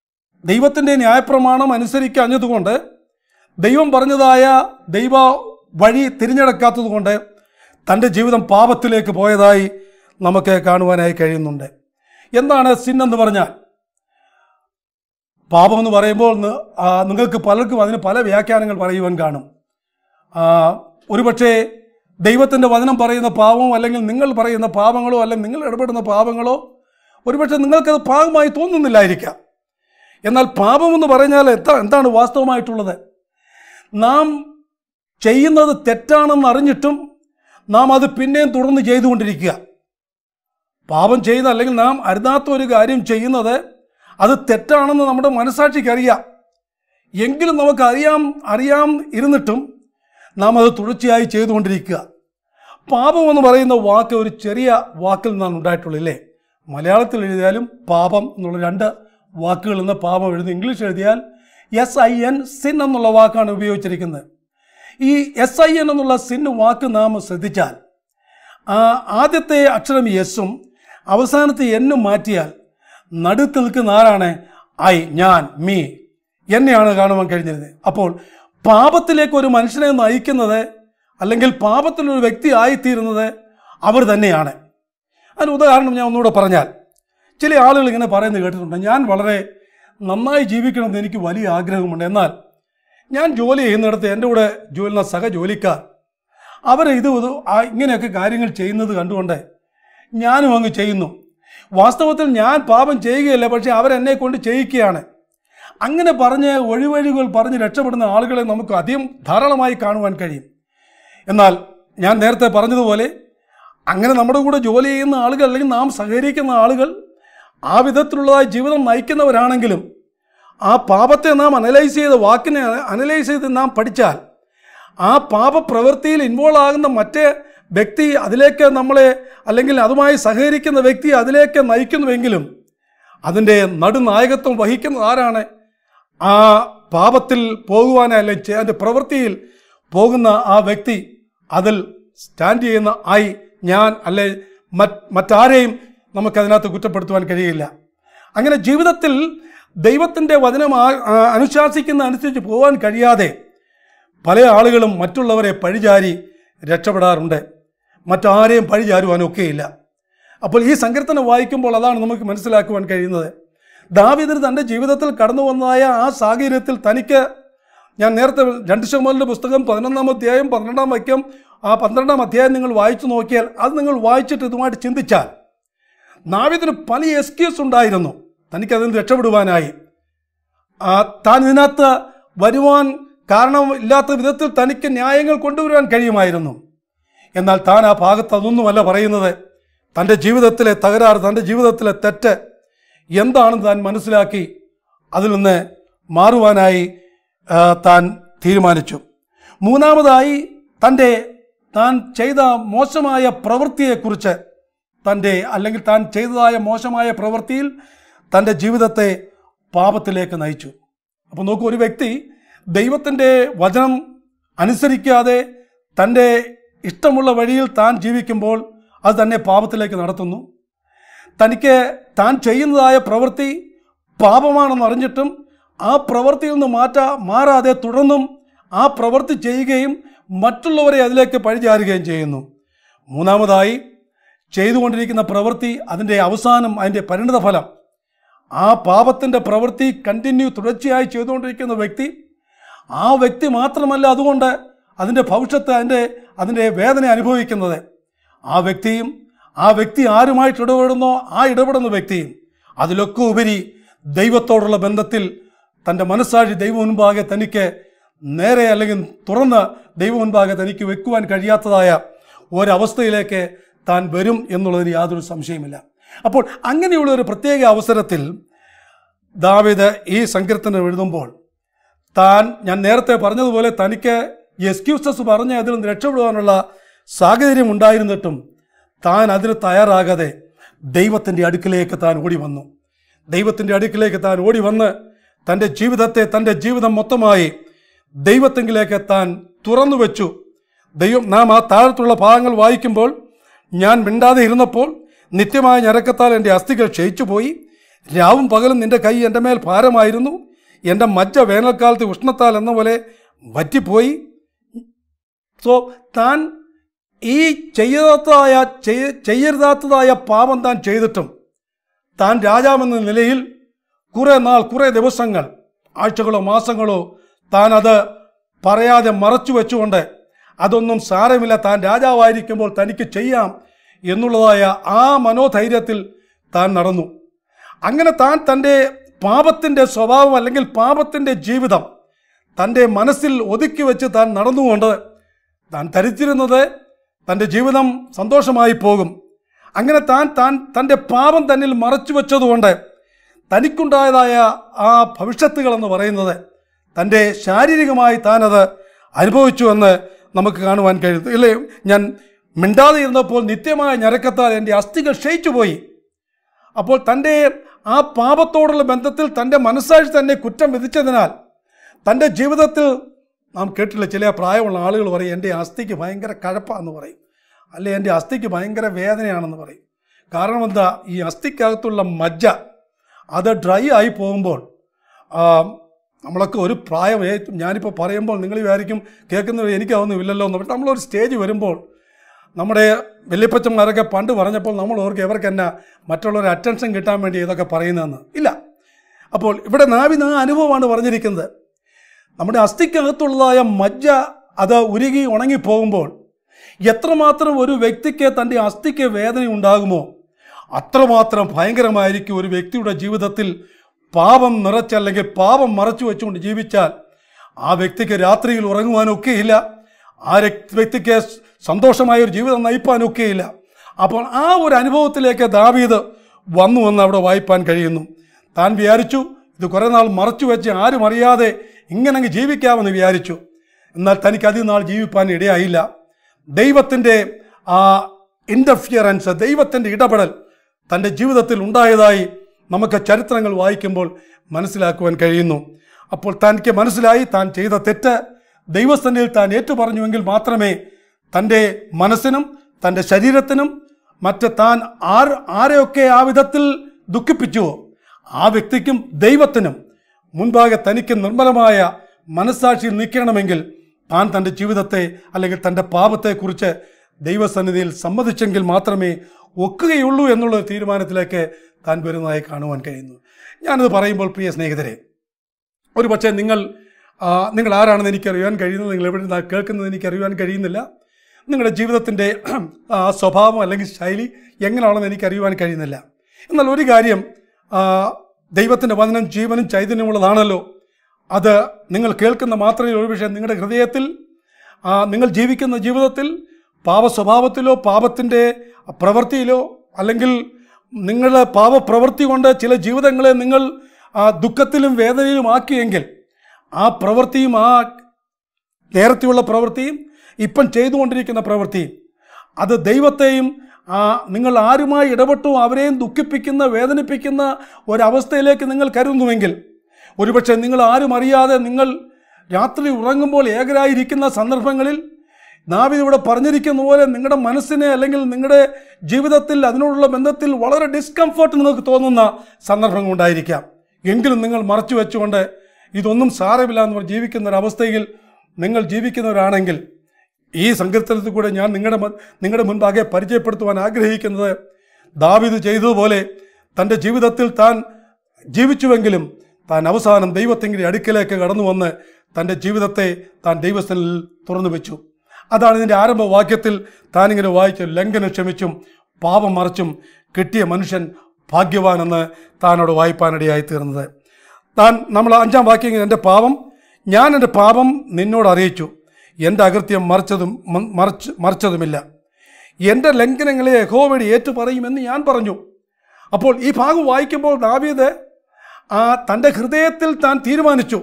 A: ദൈവത്തിൻ്റെ ന്യായപ്രമാണം അനുസരിക്കാഞ്ഞതുകൊണ്ട് ദൈവം പറഞ്ഞതായ ദൈവ വഴി തിരഞ്ഞെടുക്കാത്തത് കൊണ്ട് തൻ്റെ ജീവിതം പാപത്തിലേക്ക് പോയതായി നമുക്ക് കാണുവാനായി കഴിയുന്നുണ്ട് എന്താണ് സിൻ എന്ന് പറഞ്ഞാൽ പാപം എന്ന് പറയുമ്പോൾ നി- ആ, നിങ്ങൾക്ക് പലർക്കും അതിന് പല വ്യാഖ്യാനങ്ങൾ പറയുവാൻ കാണും ആ, ഒരുപക്ഷേ ദൈവത്തിൻ്റെ വചനം പറയുന്ന പാപമോ അല്ലെങ്കിൽ നിങ്ങൾ പറയുന്ന പാപങ്ങളോ അല്ലെങ്കിൽ നിങ്ങൾ ഇടപെടുന്ന പാപങ്ങളോ ഒരുപക്ഷെ നിങ്ങൾക്കത് പാപമായി തോന്നുന്നില്ലായിരിക്കാം എന്നാൽ പാപമെന്ന് പറഞ്ഞാൽ എന്താ എന്താണ് വാസ്തവമായിട്ടുള്ളത് നാം ചെയ്യുന്നത് തെറ്റാണെന്ന് അറിഞ്ഞിട്ടും നാം അത് പിന്നെയും തുടർന്ന് ചെയ്തുകൊണ്ടിരിക്കുക പാപം ചെയ്ത് അല്ലെങ്കിൽ നാം അരുതാത്ത ഒരു കാര്യം ചെയ്യുന്നത് അത് തെറ്റാണെന്ന് നമ്മുടെ മനസാക്ഷിക്ക് അറിയാം എങ്കിലും നമുക്ക് അറിയാം അറിയാം ഇരുന്നിട്ടും നാം അത് തുടർച്ചയായി ചെയ്തുകൊണ്ടിരിക്കുക പാപം എന്ന് പറയുന്ന വാക്ക് ഒരു ചെറിയ വാക്കിൽ നിന്നാണ് ഉണ്ടായിട്ടുള്ളത് അല്ലേ മലയാളത്തിൽ എഴുതിയാലും പാപം എന്നുള്ള രണ്ട് വാക്കുകളിൽ നിന്ന് പാപം എഴുതി ഇംഗ്ലീഷ് എഴുതിയാൽ എസ് ഐ എൻ സിൻ എന്നുള്ള വാക്കാണ് ഉപയോഗിച്ചിരിക്കുന്നത് ഈ എസ് ഐ എൻ എന്നുള്ള സിൻ വാക്ക് നാം ശ്രദ്ധിച്ചാൽ ആ ആദ്യത്തെ അക്ഷരം എസ്സും അവസാനത്തെ എന്നും മാറ്റിയാൽ നടുത്ത് നിൽക്കുന്ന ആരാണ് ഐ ഞാൻ മീ എന്നെയാണ് കാണുവാൻ കഴിഞ്ഞിരുന്നത് അപ്പോൾ പാപത്തിലേക്ക് ഒരു മനുഷ്യനെ നയിക്കുന്നത് അല്ലെങ്കിൽ പാപത്തിലൊരു വ്യക്തി ആയിത്തീരുന്നത് അവർ തന്നെയാണ് അതിന് ഉദാഹരണം ഞാൻ ഒന്നുകൂടെ പറഞ്ഞാൽ ചില ആളുകൾ ഇങ്ങനെ പറയുന്നത് കേട്ടിട്ടുണ്ട് ഞാൻ വളരെ നന്നായി ജീവിക്കണമെന്ന് എനിക്ക് വലിയ ആഗ്രഹമുണ്ട് എന്നാൽ ഞാൻ ജോലി ചെയ്യുന്നിടത്ത് എൻ്റെ കൂടെ ജോലി ചെയ്യുന്ന സഹജോലിക്കാർ അവർ ഇത് ഇത് ആ- ഇങ്ങനെയൊക്കെ കാര്യങ്ങൾ ചെയ്യുന്നത് കണ്ടുകൊണ്ട് ഞാനും അങ്ങ് ചെയ്യുന്നു വാസ്തവത്തിൽ ഞാൻ പാപം ചെയ്യുകയല്ല പക്ഷേ അവരെന്നെ കൊണ്ട് ചെയ്യിക്കുകയാണ് അങ്ങനെ പറഞ്ഞ് ഒഴിവഴികൾ പറഞ്ഞ് രക്ഷപ്പെടുന്ന ആളുകളെ നമുക്ക് അധികം ധാരാളമായി കാണുവാൻ കഴിയും എന്നാൽ ഞാൻ നേരത്തെ പറഞ്ഞതുപോലെ അങ്ങനെ നമ്മുടെ കൂടെ ജോലി ചെയ്യുന്ന ആളുകൾ അല്ലെങ്കിൽ നാം സഹകരിക്കുന്ന ആളുകൾ ആ വിധത്തിലുള്ളതായ ജീവിതം നയിക്കുന്നവരാണെങ്കിലും ആ പാപത്തെ നാം അനലൈസ് ചെയ്ത് വാക്കിനെ അനലൈസ് ചെയ്ത് നാം പഠിച്ചാൽ ആ പാപപ്രവൃത്തിയിൽ ഇൻവോൾവ് ആകുന്ന മറ്റേ വ്യക്തി അതിലേക്ക് നമ്മളെ അല്ലെങ്കിൽ അതുമായി സഹകരിക്കുന്ന വ്യക്തി അതിലേക്ക് നയിക്കുന്നുവെങ്കിലും അതിൻ്റെ നടുനായകത്വം വഹിക്കുന്നത് ആരാണ് ആ പാപത്തിൽ പോകുവാനായി അല്ലെങ്കിൽ ചെ- അതിൻ്റെ പ്രവൃത്തിയിൽ പോകുന്ന ആ വ്യക്തി അതിൽ സ്റ്റാൻഡ് ചെയ്യുന്ന ആയി ഞാൻ അല്ലെ മറ്റ് മറ്റാരെയും നമുക്കതിനകത്ത് കുറ്റപ്പെടുത്തുവാൻ കഴിയില്ല അങ്ങനെ ജീവിതത്തിൽ ദൈവത്തിൻ്റെ വചനം ആ- ആ അനുശാസിക്കുന്ന അനുസരിച്ച് പോകാൻ കഴിയാതെ പല ആളുകളും മറ്റുള്ളവരെ പഴിചാരി രക്ഷപ്പെടാറുണ്ട് മറ്റാരെയും പഴിചാരുവാൻ ഒക്കെയില്ല അപ്പോൾ ഈ സങ്കീർത്തനം വായിക്കുമ്പോൾ അതാണ് നമുക്ക് മനസ്സിലാക്കുവാൻ കഴിയുന്നത് ദാവീദിന് തൻ്റെ ജീവിതത്തിൽ കടന്നു വന്നതായ ആ സാഹചര്യത്തിൽ തനിക്ക് ഞാൻ നേരത്തെ രണ്ട് ശതമാനിൻ്റെ പുസ്തകം പതിനൊന്നാം അധ്യായം പന്ത്രണ്ടാം വാക്യം ആ പന്ത്രണ്ടാം അധ്യായം നിങ്ങൾ വായിച്ചു നോക്കിയാൽ അത് നിങ്ങൾ വായിച്ചിട്ട് ഇതുമായിട്ട് ചിന്തിച്ചാൽ നാവിദിന് പല എക്സ്ക്യൂസ് ഉണ്ടായിരുന്നു തനിക്കതിൽ നിന്ന് രക്ഷപ്പെടുവാനായി ആ, താൻ ഇതിനകത്ത് വരുവാൻ കാരണമില്ലാത്ത വിധത്തിൽ തനിക്ക് ന്യായങ്ങൾ കൊണ്ടുവരുവാൻ കഴിയുമായിരുന്നു എന്നാൽ താൻ ആ ഭാഗത്ത് അതൊന്നുമല്ല പറയുന്നത് തൻ്റെ ജീവിതത്തിലെ തകരാറ് തൻ്റെ ജീവിതത്തിലെ തെറ്റ് എന്താണെന്ന് താൻ മനസ്സിലാക്കി അതിൽ നിന്ന് മാറുവാനായി ആ, താൻ തീരുമാനിച്ചു മൂന്നാമതായി തൻ്റെ താൻ ചെയ്ത മോശമായ പ്രവൃത്തിയെക്കുറിച്ച് തൻ്റെ അല്ലെങ്കിൽ താൻ ചെയ്തതായ മോശമായ പ്രവൃത്തിയിൽ തൻ്റെ ജീവിതത്തെ പാപത്തിലേക്ക് നയിച്ചു അപ്പോൾ നോക്കൂ ഒരു വ്യക്തി ദൈവത്തിൻ്റെ വചനം അനുസരിക്കാതെ തൻ്റെ ഇഷ്ടമുള്ള വഴിയിൽ താൻ ജീവിക്കുമ്പോൾ അത് തന്നെ പാപത്തിലേക്ക് നടത്തുന്നു തനിക്ക് താൻ ചെയ്യുന്നതായ പ്രവൃത്തി പാപമാണെന്ന് അറിഞ്ഞിട്ടും ആ പ്രവൃത്തിയിൽ നിന്ന് മാറ്റാ മാറാതെ തുടർന്നും ആ പ്രവൃത്തി ചെയ്യുകയും മറ്റുള്ളവരെ അതിലേക്ക് പഴിചാരുകയും ചെയ്യുന്നു മൂന്നാമതായി ചെയ്തുകൊണ്ടിരിക്കുന്ന പ്രവൃത്തി അതിൻ്റെ അവസാനം അതിൻ്റെ പരിണിതഫലം ആ പാപത്തിൻ്റെ പ്രവൃത്തി കണ്ടിന്യൂ തുടർച്ചയായി ചെയ്തുകൊണ്ടിരിക്കുന്ന വ്യക്തി ആ വ്യക്തി മാത്രമല്ല അതുകൊണ്ട് അതിൻ്റെ ഭവിഷ്യത്ത് അതിൻ്റെ അതിൻ്റെ വേദന അനുഭവിക്കുന്നത് ആ വ്യക്തിയും ആ വ്യക്തി ആരുമായിട്ട് ഇടപെടുന്നോ ആ ഇടപെടുന്ന വ്യക്തിയും അതിലൊക്കെ ഉപരി ദൈവത്തോടുള്ള ബന്ധത്തിൽ തൻ്റെ മനസ്സാക്ഷി ദൈവം മുൻപാകെ തനിക്ക് നേരെ അല്ലെങ്കിൽ തുറന്ന് ദൈവം മുൻപാകെ തനിക്ക് വെക്കുവാൻ കഴിയാത്തതായ ഒരവസ്ഥയിലേക്ക് താൻ വരും എന്നുള്ളതിന് യാതൊരു സംശയമില്ല അപ്പോൾ അങ്ങനെയുള്ള ഒരു പ്രത്യേക അവസരത്തിൽ ദാവിദ് ഈ സങ്കീർത്തനം എഴുതുമ്പോൾ താൻ ഞാൻ നേരത്തെ പറഞ്ഞതുപോലെ തനിക്ക് എക്സ്ക്യൂസസ് പറഞ്ഞ് അതിൽ നിന്ന് രക്ഷപ്പെടുവാനുള്ള സാഹചര്യം ഉണ്ടായിരുന്നിട്ടും താൻ അതിന് തയ്യാറാകാതെ ദൈവത്തിൻ്റെ അടുക്കിലേക്ക് താൻ ഓടി വന്നു ദൈവത്തിൻ്റെ അടുക്കിലേക്ക് താൻ ഓടി വന്ന് തൻ്റെ ജീവിതത്തെ തൻ്റെ ജീവിതം മൊത്തമായി ദൈവത്തെങ്കിലേക്ക് താൻ തുറന്നു വെച്ചു ദൈവം നാം ആ താഴത്തുള്ള ഭാഗങ്ങൾ വായിക്കുമ്പോൾ ഞാൻ മിണ്ടാതെ ഇരുന്നപ്പോൾ നിത്യമായ ഞരക്കത്താൽ എൻ്റെ അസ്ഥികൾ ക്ഷയിച്ചു പോയി രാവും പകലും നിന്റെ കൈ എൻ്റെ മേൽ ഭാരമായിരുന്നു എൻ്റെ മജ്ജ വേനൽക്കാലത്ത് ഉഷ്ണത്താൽ എന്ന പോലെ വറ്റിപ്പോയി സോ താൻ ഈ ചെയ്യാത്തതായ ചെയ്യ- ചെയ്യരുതാത്തതായ പാപം താൻ ചെയ്തിട്ടും താൻ രാജാവെന്ന നിലയിൽ കുറേ നാൾ കുറേ ദിവസങ്ങൾ ആഴ്ചകളോ മാസങ്ങളോ താൻ അത് പറയാതെ മറച്ചു വെച്ചുകൊണ്ട് അതൊന്നും സാരമില്ല താൻ രാജാവായിരിക്കുമ്പോൾ തനിക്ക് ചെയ്യാം എന്നുള്ളതായ ആ മനോധൈര്യത്തിൽ താൻ നടന്നു അങ്ങനെ താൻ തൻ്റെ പാപത്തിൻ്റെ സ്വഭാവം അല്ലെങ്കിൽ പാപത്തിൻ്റെ ജീവിതം തൻ്റെ മനസ്സിൽ ഒതുക്കി വെച്ച് താൻ നടന്നുകൊണ്ട് താൻ ധരിച്ചിരുന്നത് തൻ്റെ ജീവിതം സന്തോഷമായി പോകും അങ്ങനെ താൻ താൻ തൻ്റെ പാപം തന്നിൽ മറച്ചു വെച്ചതുകൊണ്ട് തനിക്കുണ്ടായതായ ആ ഭവിഷ്യത്തുകൾ എന്ന് പറയുന്നത് തൻ്റെ ശാരീരികമായി താനത് അനുഭവിച്ചു എന്ന് നമുക്ക് കാണുവാൻ കഴിയും ഇല്ലേ ഞാൻ മിണ്ടാതെ ഇരുന്നപ്പോൾ നിത്യമായ ഞരക്കത്താൽ എൻ്റെ അസ്ഥികൾ ക്ഷയിച്ചു പോയി അപ്പോൾ തൻ്റെ ആ പാപത്തോടുള്ള ബന്ധത്തിൽ തൻ്റെ മനസ്സാക്ഷി തന്നെ കുറ്റം വിധിച്ചതിനാൽ തൻ്റെ ജീവിതത്തിൽ നാം കേട്ടില്ല ചില പ്രായമുള്ള ആളുകൾ പറയും എൻ്റെ അസ്ഥിക്ക് ഭയങ്കര കഴപ്പാന്ന് പറയും അല്ലെ എൻ്റെ അസ്ഥിക്ക് ഭയങ്കര വേദനയാണെന്ന് പറയും കാരണം എന്താ ഈ അസ്ഥിക്കകത്തുള്ള മജ്ജ അത് ഡ്രൈ ആയി പോകുമ്പോൾ ആ, നമ്മളൊക്കെ ഒരു പ്രായം ഏ- ഞാനിപ്പോൾ പറയുമ്പോൾ നിങ്ങൾ വിചാരിക്കും കേൾക്കുന്നത് എനിക്കതൊന്നും ഇല്ലല്ലോ എന്ന് പക്ഷെ നമ്മളൊരു സ്റ്റേജ് വരുമ്പോൾ നമ്മുടെ വല്യപ്പച്ചന്മാരൊക്കെ പണ്ട് പറഞ്ഞപ്പോൾ നമ്മൾ ഓർക്ക് ഇവർക്ക് എന്നാ മറ്റുള്ളവർ അറ്റൻഷൻ കിട്ടാൻ വേണ്ടി ഇതൊക്കെ പറയുന്നതെന്ന് ഇല്ല അപ്പോൾ ഇവിടെ നാവിന് ആ അനുഭവമാണ് പറഞ്ഞിരിക്കുന്നത് നമ്മുടെ അസ്ഥിക്കകത്തുള്ളതായ മജ്ജ അത് ഉരുകി ഉണങ്ങി പോകുമ്പോൾ എത്രമാത്രം ഒരു വ്യക്തിക്ക് തൻ്റെ അസ്ഥിക്ക് വേദന ഉണ്ടാകുമോ അത്രമാത്രം ഭയങ്കരമായിരിക്കും ഒരു വ്യക്തിയുടെ ജീവിതത്തിൽ പാപം നിറച്ച് അല്ലെങ്കിൽ പാപം മറച്ചു വെച്ചുകൊണ്ട് ജീവിച്ചാൽ ആ വ്യക്തിക്ക് രാത്രിയിൽ ഉറങ്ങുവാനൊക്കെയില്ല ആ രക്- വ്യക്തിക്ക് സ് സന്തോഷമായ ഒരു ജീവിതം നയിപ്പാനൊക്കെയില്ല അപ്പോൾ ആ ഒരു അനുഭവത്തിലേക്ക് ദാവീദ് വന്നു എന്ന് അവിടെ വായിപ്പാൻ കഴിയുന്നു താൻ വിചാരിച്ചു ഇത് കുറേ നാൾ മറച്ചു വെച്ച് ആരും അറിയാതെ ഇങ്ങനെ അങ്ങ് ജീവിക്കാമെന്ന് വിചാരിച്ചു എന്നാൽ തനിക്ക് അധികം നാൾ ജീവിപ്പാൻ ഇടയായില്ല ദൈവത്തിൻ്റെ ആ ഇൻ്റർഫിയറൻസ് ദൈവത്തിൻ്റെ ഇടപെടൽ തൻ്റെ ജീവിതത്തിൽ ഉണ്ടായതായി നമുക്ക് ചരിത്രങ്ങൾ വായിക്കുമ്പോൾ മനസ്സിലാക്കുവാൻ കഴിയുന്നു അപ്പോൾ തനിക്ക് മനസ്സിലായി താൻ ചെയ്ത തെറ്റ് ദൈവസ്ഥനിൽ താൻ ഏറ്റുപറഞ്ഞുവെങ്കിൽ മാത്രമേ തൻ്റെ മനസ്സിനും തൻ്റെ ശരീരത്തിനും മറ്റ് താൻ ആർ ആരെയൊക്കെ ആ വിധത്തിൽ ദുഃഖിപ്പിച്ചുവോ ആ വ്യക്തിക്കും ദൈവത്തിനും മുൻപാകെ തനിക്ക് നിർമ്മലമായ മനസ്സാക്ഷിയിൽ നിൽക്കണമെങ്കിൽ താൻ തൻ്റെ ജീവിതത്തെ അല്ലെങ്കിൽ തൻ്റെ പാപത്തെക്കുറിച്ച് ദൈവസന്നിധിയിൽ സമ്മതിച്ചെങ്കിൽ മാത്രമേ ഒക്കുകയുള്ളൂ എന്നുള്ള ഒരു തീരുമാനത്തിലേക്ക് താൻ വരുന്നതായി കാണുവാൻ കഴിയുന്നു ഞാനിത് പറയുമ്പോൾ പ്രിയ സ്നേഹിതരെ ഒരു പക്ഷേ നിങ്ങൾ ആ, നിങ്ങൾ ആരാണെന്ന് എനിക്കറിയാൻ കഴിയുന്നത് നിങ്ങൾ എവിടെ നിന്നാണ് കേൾക്കുന്നത് എനിക്ക് അറിയാൻ കഴിയുന്നില്ല നിങ്ങളുടെ ജീവിതത്തിൻ്റെ ആ, സ്വഭാവം അല്ലെങ്കിൽ ശൈലി എങ്ങനെയാണെന്ന് എനിക്ക് അറിയുവാൻ കഴിയുന്നില്ല എന്നാൽ ഒരു കാര്യം ആ, ദൈവത്തിൻ്റെ വചനം ജീവനും ചൈതന്യമുള്ളതാണല്ലോ അത് നിങ്ങൾ കേൾക്കുന്ന മാത്രമേ ഒരു വിഷയം നിങ്ങളുടെ ഹൃദയത്തിൽ ആ, നിങ്ങൾ ജീവിക്കുന്ന ജീവിതത്തിൽ പാപ സ്വഭാവത്തിലോ പാപത്തിൻ്റെ പ്രവൃത്തിയിലോ അല്ലെങ്കിൽ നിങ്ങളുടെ പാപപ്രവൃത്തി കൊണ്ട് ചില ജീവിതങ്ങളെ നിങ്ങൾ ആ, ദുഃഖത്തിലും വേദനയിലും ആക്കിയെങ്കിൽ ആ പ്രവൃത്തിയും ആ നേരത്തെയുള്ള പ്രവൃത്തിയും ഇപ്പം ചെയ്തുകൊണ്ടിരിക്കുന്ന പ്രവൃത്തിയും അത് ദൈവത്തെയും ആ, നിങ്ങൾ ആരുമായി ഇടപെട്ടു അവരെയും ദുഃഖിപ്പിക്കുന്ന വേദനിപ്പിക്കുന്ന ഒരവസ്ഥയിലേക്ക് നിങ്ങൾ കരുതുന്നുവെങ്കിൽ ഒരുപക്ഷെ നിങ്ങൾ ആരും അറിയാതെ നിങ്ങൾ രാത്രി ഉറങ്ങുമ്പോൾ ഏകരായിരിക്കുന്ന സന്ദർഭങ്ങളിൽ നാവിത് ഇവിടെ പറഞ്ഞിരിക്കുന്ന പോലെ നിങ്ങളുടെ മനസ്സിനെ അല്ലെങ്കിൽ നിങ്ങളുടെ ജീവിതത്തിൽ അതിനോടുള്ള ബന്ധത്തിൽ വളരെ ഡിസ്കംഫർട്ട് നിങ്ങൾക്ക് തോന്നുന്ന സന്ദർഭങ്ങൾ ഉണ്ടായിരിക്കാം എങ്കിലും നിങ്ങൾ മറച്ചു വെച്ചുകൊണ്ട് ഇതൊന്നും സാരമില്ല എന്ന് പറഞ്ഞ് ജീവിക്കുന്ന ഒരവസ്ഥയിൽ നിങ്ങൾ ജീവിക്കുന്നവരാണെങ്കിൽ ഈ സങ്കീർത്തനത്തിൽ കൂടെ ഞാൻ നിങ്ങളുടെ മ- നിങ്ങളുടെ മുൻപാകെ പരിചയപ്പെടുത്തുവാൻ ആഗ്രഹിക്കുന്നത് ദാവിദ് ചെയ്തതുപോലെ തൻ്റെ ജീവിതത്തിൽ താൻ ജീവിച്ചുവെങ്കിലും താൻ അവസാനം ദൈവത്തിൻ്റെ അടുക്കലേക്ക് കടന്നു വന്ന് തൻ്റെ ജീവിതത്തെ താൻ ദൈവസ്ഥനിൽ തുറന്നു വെച്ചു അതാണ് ഇതിൻ്റെ ആരംഭ വാക്യത്തിൽ താനിങ്ങനെ വായിച്ചു ലംഘനം ക്ഷമിച്ചും പാപം മറച്ചും കിട്ടിയ മനുഷ്യൻ ഭാഗ്യവാനെന്ന് താനോട് വായിപ്പാനിടയായി തീർന്നത് താൻ നമ്മൾ അഞ്ചാം വാക്യം എൻ്റെ പാപം ഞാൻ എൻ്റെ പാപം നിന്നോട് അറിയിച്ചു എൻ്റെ അകൃത്യം മറിച്ചതും മ- മറച്ച് മറിച്ചതുമില്ല എൻ്റെ ലംഘനങ്ങളെ യഹോവയുടെ ഏറ്റു പറയുമെന്ന് ഞാൻ പറഞ്ഞു അപ്പോൾ ഈ ഭാഗം വായിക്കുമ്പോൾ ദാവീദ് ആ തൻ്റെ ഹൃദയത്തിൽ താൻ തീരുമാനിച്ചു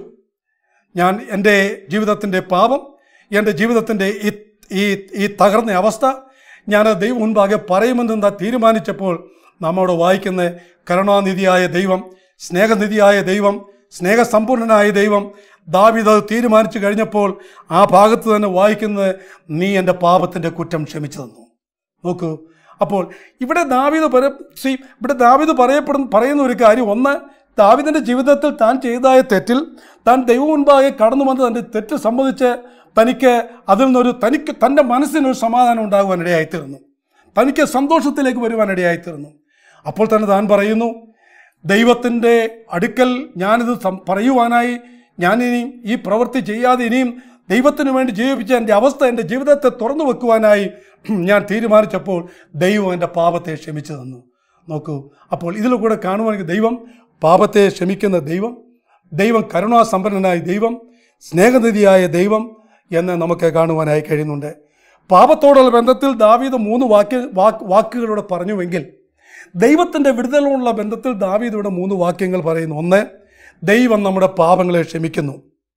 A: ഞാൻ എൻ്റെ ജീവിതത്തിൻ്റെ പാപം എൻ്റെ ജീവിതത്തിൻ്റെ ഈ ഈ ഈ തകർന്ന അവസ്ഥ ഞാൻ ദൈവം മുൻപാകെ പറയുമെന്ന് താൻ തീരുമാനിച്ചപ്പോൾ നമ്മോട് വായിക്കുന്ന കരുണാനിധിയായ ദൈവം സ്നേഹനിധിയായ ദൈവം സ്നേഹസമ്പൂർണനായ ദൈവം ദാവിദ് അത് തീരുമാനിച്ചു കഴിഞ്ഞപ്പോൾ ആ ഭാഗത്ത് തന്നെ വായിക്കുന്നത് നീ എൻ്റെ പാപത്തിൻ്റെ കുറ്റം ക്ഷമിച്ചു തന്നു നോക്കൂ അപ്പോൾ ഇവിടെ ദാവീദ് പര സി ഇവിടെ ദാവീദ് പറയപ്പെടുന്ന പറയുന്ന ഒരു കാര്യം ഒന്ന് ദാവീദിൻ്റെ ജീവിതത്തിൽ താൻ ചെയ്തതായ തെറ്റിൽ താൻ ദൈവം മുൻപാകെ കടന്നു വന്ന് തൻ്റെ തെറ്റ് സംബന്ധിച്ച് തനിക്ക് അതിൽ നിന്നൊരു തനിക്ക് തൻ്റെ മനസ്സിനൊരു സമാധാനം ഉണ്ടാകുവാൻ ഇടയായിത്തീർന്നു തനിക്ക് സന്തോഷത്തിലേക്ക് വരുവാൻ ഇടയായിത്തീർന്നു അപ്പോൾ തന്നെ താൻ പറയുന്നു ദൈവത്തിൻ്റെ അടുക്കൽ ഞാനിത് സം- പറയുവാനായി ഞാനിനിയും ഈ പ്രവൃത്തി ചെയ്യാതെ ഇനിയും ദൈവത്തിന് വേണ്ടി ജീവിപ്പിച്ച എൻ്റെ അവസ്ഥ എൻ്റെ ജീവിതത്തെ തുറന്നു വെക്കുവാനായി ഞാൻ തീരുമാനിച്ചപ്പോൾ ദൈവം എൻ്റെ പാപത്തെ ക്ഷമിച്ചു തന്നു നോക്കൂ അപ്പോൾ ഇതിൽ കൂടെ കാണുവാണെങ്കിൽ ദൈവം പാപത്തെ ക്ഷമിക്കുന്ന ദൈവം ദൈവം കരുണാസമ്പന്നനായ ദൈവം സ്നേഹനിധിയായ ദൈവം എന്ന് നമുക്ക് കാണുവാനായി കഴിയുന്നുണ്ട് പാപത്തോടുള്ള ബന്ധത്തിൽ ദാവീദ് മൂന്ന് വാക്യ വാക്ക് വാക്കുകളോടെ പറഞ്ഞുവെങ്കിൽ ദൈവത്തിൻ്റെ വിടുതലുള്ള ബന്ധത്തിൽ ദാവീദ് ഇവിടെ മൂന്ന് വാക്യങ്ങൾ പറയുന്നു ഒന്ന് ദൈവം നമ്മുടെ പാപങ്ങളെ ക്ഷമിക്കുന്നു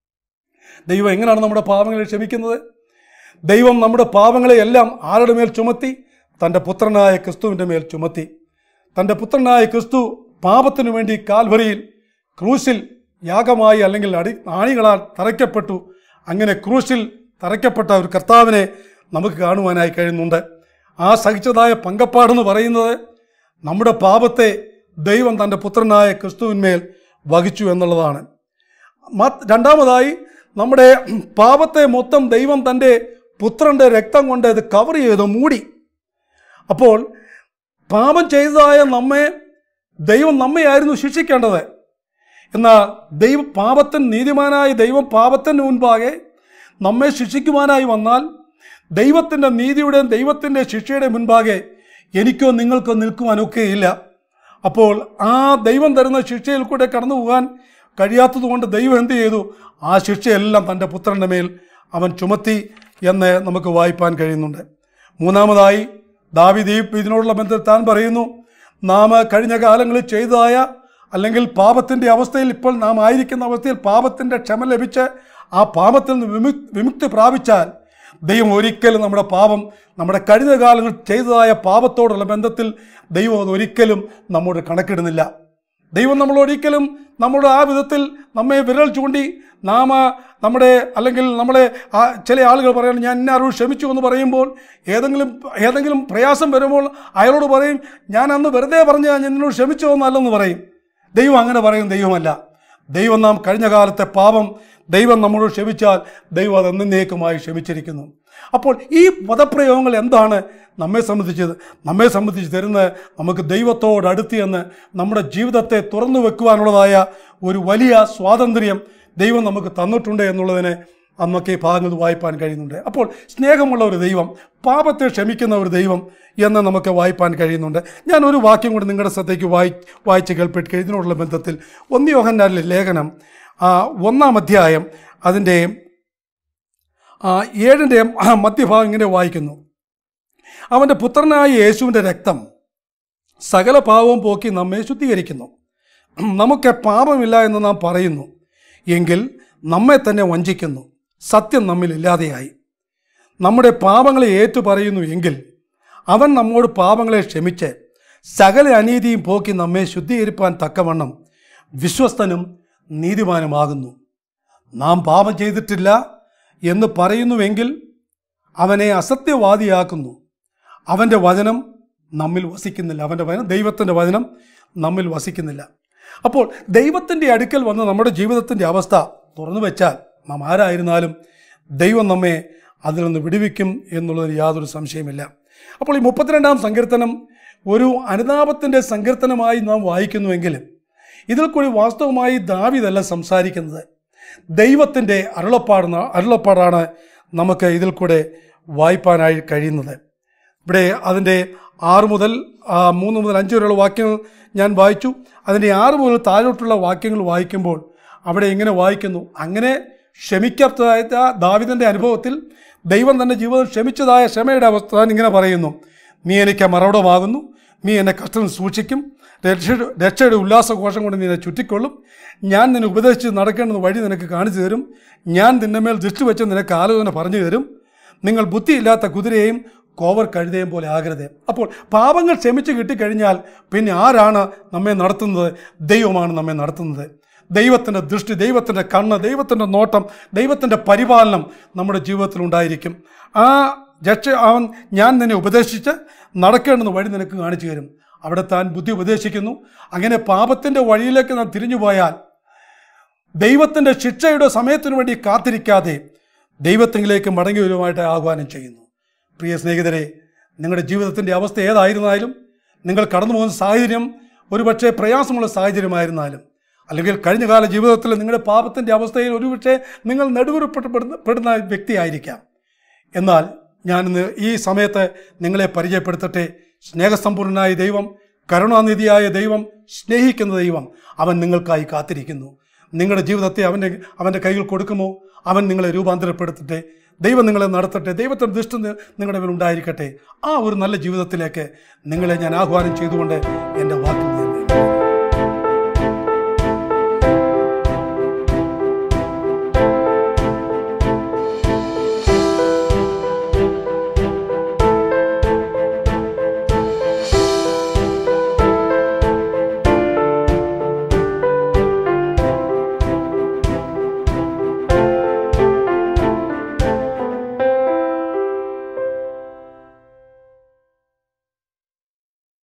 A: ദൈവം എങ്ങനെയാണ് നമ്മുടെ പാപങ്ങളെ ക്ഷമിക്കുന്നത് ദൈവം നമ്മുടെ പാപങ്ങളെ എല്ലാം ആരുടെ മേൽ ചുമത്തി തൻ്റെ പുത്രനായ ക്രിസ്തുവിൻ്റെ മേൽ ചുമത്തി തൻ്റെ പുത്രനായ ക്രിസ്തു പാപത്തിനു വേണ്ടി കാൽവരിയിൽ ക്രൂശിൽ യാഗമായി അല്ലെങ്കിൽ അടി ആണികളാൽ തറയ്ക്കപ്പെട്ടു അങ്ങനെ ക്രൂശിൽ തറയ്ക്കപ്പെട്ട ഒരു കർത്താവിനെ നമുക്ക് കാണുവാനായി കഴിയുന്നുണ്ട് ആ സഹിച്ചതായ പങ്കപ്പാടെന്ന് പറയുന്നത് നമ്മുടെ പാപത്തെ ദൈവം തൻ്റെ പുത്രനായ ക്രിസ്തുവിന്മേൽ വഹിച്ചു എന്നുള്ളതാണ് മറ്റ് രണ്ടാമതായി നമ്മുടെ പാപത്തെ മൊത്തം ദൈവം തൻ്റെ പുത്രൻ്റെ രക്തം കൊണ്ട് അത് കവർ ചെയ്തു മൂടി അപ്പോൾ പാപം ചെയ്തതായ നമ്മെ ദൈവം നമ്മയായിരുന്നു ശിക്ഷിക്കേണ്ടത് എന്നാൽ ദൈവ പാപത്തിന് നീതിമാനായ ദൈവം പാപത്തിന് മുൻപാകെ നമ്മെ ശിക്ഷിക്കുവാനായി വന്നാൽ ദൈവത്തിൻ്റെ നീതിയുടെയും ദൈവത്തിൻ്റെ ശിക്ഷയുടെ മുൻപാകെ എനിക്കോ നിങ്ങൾക്കോ നിൽക്കുവാനൊക്കെയില്ല അപ്പോൾ ആ ദൈവം തരുന്ന ശിക്ഷയിൽ കൂടെ കടന്നു പോകാൻ കഴിയാത്തതുകൊണ്ട് ദൈവം എന്ത് ചെയ്തു ആ ശിക്ഷയെല്ലാം തൻ്റെ പുത്രൻ്റെ മേൽ അവൻ ചുമത്തി എന്ന് നമുക്ക് വായിപ്പാൻ കഴിയുന്നുണ്ട് മൂന്നാമതായി ദാവിദ് ഈ ഇതിനോടുള്ള ബന്ധത്തിൽ താൻ പറയുന്നു നാം കഴിഞ്ഞ കാലങ്ങളിൽ ചെയ്തതായ അല്ലെങ്കിൽ പാപത്തിൻ്റെ അവസ്ഥയിൽ ഇപ്പോൾ നാം ആയിരിക്കുന്ന അവസ്ഥയിൽ പാപത്തിൻ്റെ ക്ഷമ ലഭിച്ച് ആ പാപത്തിൽ നിന്ന് വിമുക്തി വിമുക്തി പ്രാപിച്ചാൽ ദൈവം ഒരിക്കലും നമ്മുടെ പാപം നമ്മുടെ കഴിഞ്ഞ കാലങ്ങൾ ചെയ്തതായ പാപത്തോടുള്ള ബന്ധത്തിൽ ദൈവം അത് ഒരിക്കലും നമ്മോട് കണക്കിടുന്നില്ല ദൈവം നമ്മൾ ഒരിക്കലും നമ്മുടെ ആ വിധത്തിൽ നമ്മെ വിരൽ ചൂണ്ടി നാം ആ നമ്മുടെ അല്ലെങ്കിൽ നമ്മളെ ആ ചില ആളുകൾ പറയണം ഞാൻ ഇന്ന അറിവ് ക്ഷമിച്ചു എന്ന് പറയുമ്പോൾ ഏതെങ്കിലും ഏതെങ്കിലും പ്രയാസം വരുമ്പോൾ അയാളോട് പറയും ഞാൻ അന്ന് വെറുതെ പറഞ്ഞ ഞാൻ നിന്നോട് ക്ഷമിച്ചു എന്നല്ലെന്ന് പറയും ദൈവം അങ്ങനെ പറയും ദൈവമല്ല ദൈവം നാം കഴിഞ്ഞ കാലത്തെ പാപം ദൈവം നമ്മളോട് ക്ഷമിച്ചാൽ ദൈവം അത് എന്നേക്കുമായി ക്ഷമിച്ചിരിക്കുന്നു അപ്പോൾ ഈ പദപ്രയോഗങ്ങൾ എന്താണ് നമ്മെ സംബന്ധിച്ചത് നമ്മെ സംബന്ധിച്ച് തരുന്ന നമുക്ക് ദൈവത്തോട് അടുത്ത് എന്ന് നമ്മുടെ ജീവിതത്തെ തുറന്നു വെക്കുവാനുള്ളതായ ഒരു വലിയ സ്വാതന്ത്ര്യം ദൈവം നമുക്ക് തന്നിട്ടുണ്ട് എന്നുള്ളതിനെ അന്നൊക്കെ ഈ ഭാഗങ്ങൾ വായിപ്പാൻ കഴിയുന്നുണ്ട് അപ്പോൾ സ്നേഹമുള്ള ഒരു ദൈവം പാപത്തെ ക്ഷമിക്കുന്ന ഒരു ദൈവം എന്ന് നമുക്ക് വായിപ്പാൻ കഴിയുന്നുണ്ട് ഞാൻ ഒരു വാക്യം കൂടി നിങ്ങളുടെ ശ്രദ്ധയ്ക്ക് വായി വായിച്ച് കേൾപ്പിട്ട് ഇതിനോടുള്ള ബന്ധത്തിൽ ഒന്ന് യോഹന്നാലിലെ ലേഖനം ആ, ഒന്നാം അധ്യായം അതിൻ്റെ ആ, ഏഴിൻ്റെ ആ, മധ്യഭാഗം ഇങ്ങനെ വായിക്കുന്നു അവൻ്റെ പുത്രനായ യേശുവിൻ്റെ രക്തം സകല പാവവും പോക്കി നമ്മെ ശുദ്ധീകരിക്കുന്നു നമുക്ക് പാപമില്ല എന്ന് നാം പറയുന്നു എങ്കിൽ നമ്മെ തന്നെ വഞ്ചിക്കുന്നു സത്യം നമ്മിൽ ഇല്ലാതെയായി നമ്മുടെ പാപങ്ങളെ ഏറ്റു പറയുന്നു എങ്കിൽ അവൻ നമ്മോട് പാപങ്ങളെ ക്ഷമിച്ച് സകല അനീതിയും പോക്കി നമ്മെ ശുദ്ധീകരിപ്പാൻ തക്കവണ്ണം വിശ്വസ്തനും നീതിമാനുമാകുന്നു നാം പാപം ചെയ്തിട്ടില്ല എന്ന് പറയുന്നുവെങ്കിൽ അവനെ അസത്യവാദിയാക്കുന്നു അവൻ്റെ വചനം നമ്മിൽ വസിക്കുന്നില്ല അവൻ്റെ വചനം ദൈവത്തിൻ്റെ വചനം നമ്മിൽ വസിക്കുന്നില്ല അപ്പോൾ ദൈവത്തിൻ്റെ അടുക്കൽ വന്ന് നമ്മുടെ ജീവിതത്തിൻ്റെ അവസ്ഥ തുറന്നു വെച്ചാൽ നാം ആരായിരുന്നാലും ദൈവം നമ്മെ അതിൽ നിന്ന് വിടുവിക്കും എന്നുള്ളതിന് യാതൊരു സംശയമില്ല അപ്പോൾ ഈ മുപ്പത്തിരണ്ടാം സങ്കീർത്തനം ഒരു അനുതാപത്തിൻ്റെ സങ്കീർത്തനമായി നാം വായിക്കുന്നുവെങ്കിലും ഇതിൽ കൂടി വാസ്തവമായി ദാവിതല്ല സംസാരിക്കുന്നത് ദൈവത്തിൻ്റെ അരുളപ്പാടുന്ന അരുളപ്പാടാണ് നമുക്ക് ഇതിൽ കൂടെ വായിപ്പാനായി കഴിയുന്നത് ഇവിടെ അതിൻ്റെ ആറ് മുതൽ ആ, മൂന്ന് മുതൽ അഞ്ച് വരെയുള്ള വാക്യങ്ങൾ ഞാൻ വായിച്ചു അതിൻ്റെ ആറ് മുതൽ താഴോട്ടുള്ള വാക്യങ്ങൾ വായിക്കുമ്പോൾ അവിടെ ഇങ്ങനെ വായിക്കുന്നു അങ്ങനെ ക്ഷമിക്കാത്തതായ ദാവിദൻ്റെ അനുഭവത്തിൽ ദൈവം തൻ്റെ ജീവിതം ക്ഷമിച്ചതായ ക്ഷമയുടെ അവസ്ഥ താൻ ഇങ്ങനെ പറയുന്നു നീ എനിക്ക് മറവിടമാകുന്നു നീ എന്നെ കഷ്ടം സൂക്ഷിക്കും രക്ഷയുടെ രക്ഷയുടെ ഉല്ലാസഘോഷം കൊണ്ട് നീ എന്നെ ചുറ്റിക്കൊള്ളും ഞാൻ നിന്നെ ഉപദേശിച്ച് നടക്കേണ്ടുന്ന വഴി നിനക്ക് കാണിച്ചു തരും ഞാൻ നിന്റെ മേൽ ദൃഷ്ടി വെച്ച് നിനക്ക് ആലോചന പറഞ്ഞു തരും നിങ്ങൾ ബുദ്ധിയില്ലാത്ത കുതിരയെയും കോവർ കഴുതയും പോലെ ആകരുത് അപ്പോൾ പാപങ്ങൾ ക്ഷമിച്ച് കിട്ടിക്കഴിഞ്ഞാൽ പിന്നെ ആരാണ് നമ്മെ നടത്തുന്നത് ദൈവമാണ് നമ്മെ നടത്തുന്നത് ദൈവത്തിൻ്റെ ദൃഷ്ടി ദൈവത്തിൻ്റെ കണ്ണ് ദൈവത്തിൻ്റെ നോട്ടം ദൈവത്തിൻ്റെ പരിപാലനം നമ്മുടെ ജീവിതത്തിൽ ഉണ്ടായിരിക്കും ആ രക്ഷ അവൻ ഞാൻ നിന്നെ ഉപദേശിച്ച് നടക്കേണ്ടുന്ന വഴി നിനക്ക് കാണിച്ചു തരും അവിടെ താൻ ബുദ്ധി ഉപദേശിക്കുന്നു അങ്ങനെ പാപത്തിൻ്റെ വഴിയിലേക്ക് നാം തിരിഞ്ഞു പോയാൽ ദൈവത്തിൻ്റെ ശിക്ഷയുടെ സമയത്തിനു വേണ്ടി കാത്തിരിക്കാതെ ദൈവത്തെങ്കിലേക്ക് മടങ്ങി വരുവാനായിട്ട് ആഹ്വാനം ചെയ്യുന്നു പ്രിയ സ്നേഹിതരെ നിങ്ങളുടെ ജീവിതത്തിൻ്റെ അവസ്ഥ ഏതായിരുന്നാലും നിങ്ങൾ കടന്നു പോകുന്ന സാഹചര്യം ഒരുപക്ഷെ പ്രയാസമുള്ള സാഹചര്യമായിരുന്നാലും അല്ലെങ്കിൽ കഴിഞ്ഞകാല ജീവിതത്തിൽ നിങ്ങളുടെ പാപത്തിൻ്റെ അവസ്ഥയിൽ ഒരുപക്ഷെ നിങ്ങൾ നെടുവുറപ്പെടുന്ന പെടുന്ന വ്യക്തിയായിരിക്കാം എന്നാൽ ഞാനിന്ന് ഈ സമയത്ത് നിങ്ങളെ പരിചയപ്പെടുത്തട്ടെ സ്നേഹസമ്പൂർണനായ ദൈവം കരുണാനിധിയായ ദൈവം സ്നേഹിക്കുന്ന ദൈവം അവൻ നിങ്ങൾക്കായി കാത്തിരിക്കുന്നു നിങ്ങളുടെ ജീവിതത്തെ അവൻ്റെ അവൻ്റെ കയ്യിൽ കൊടുക്കുമോ അവൻ നിങ്ങളെ രൂപാന്തരപ്പെടുത്തട്ടെ ദൈവം നിങ്ങളെ നടത്തട്ടെ ദൈവത്തിൻ്റെ ദൃഷ്ടി നി- നിങ്ങളുടെ മേൽ ഉണ്ടായിരിക്കട്ടെ ആ ഒരു നല്ല ജീവിതത്തിലേക്ക് നിങ്ങളെ ഞാൻ ആഹ്വാനം ചെയ്തുകൊണ്ട് എൻ്റെ വാക്ക്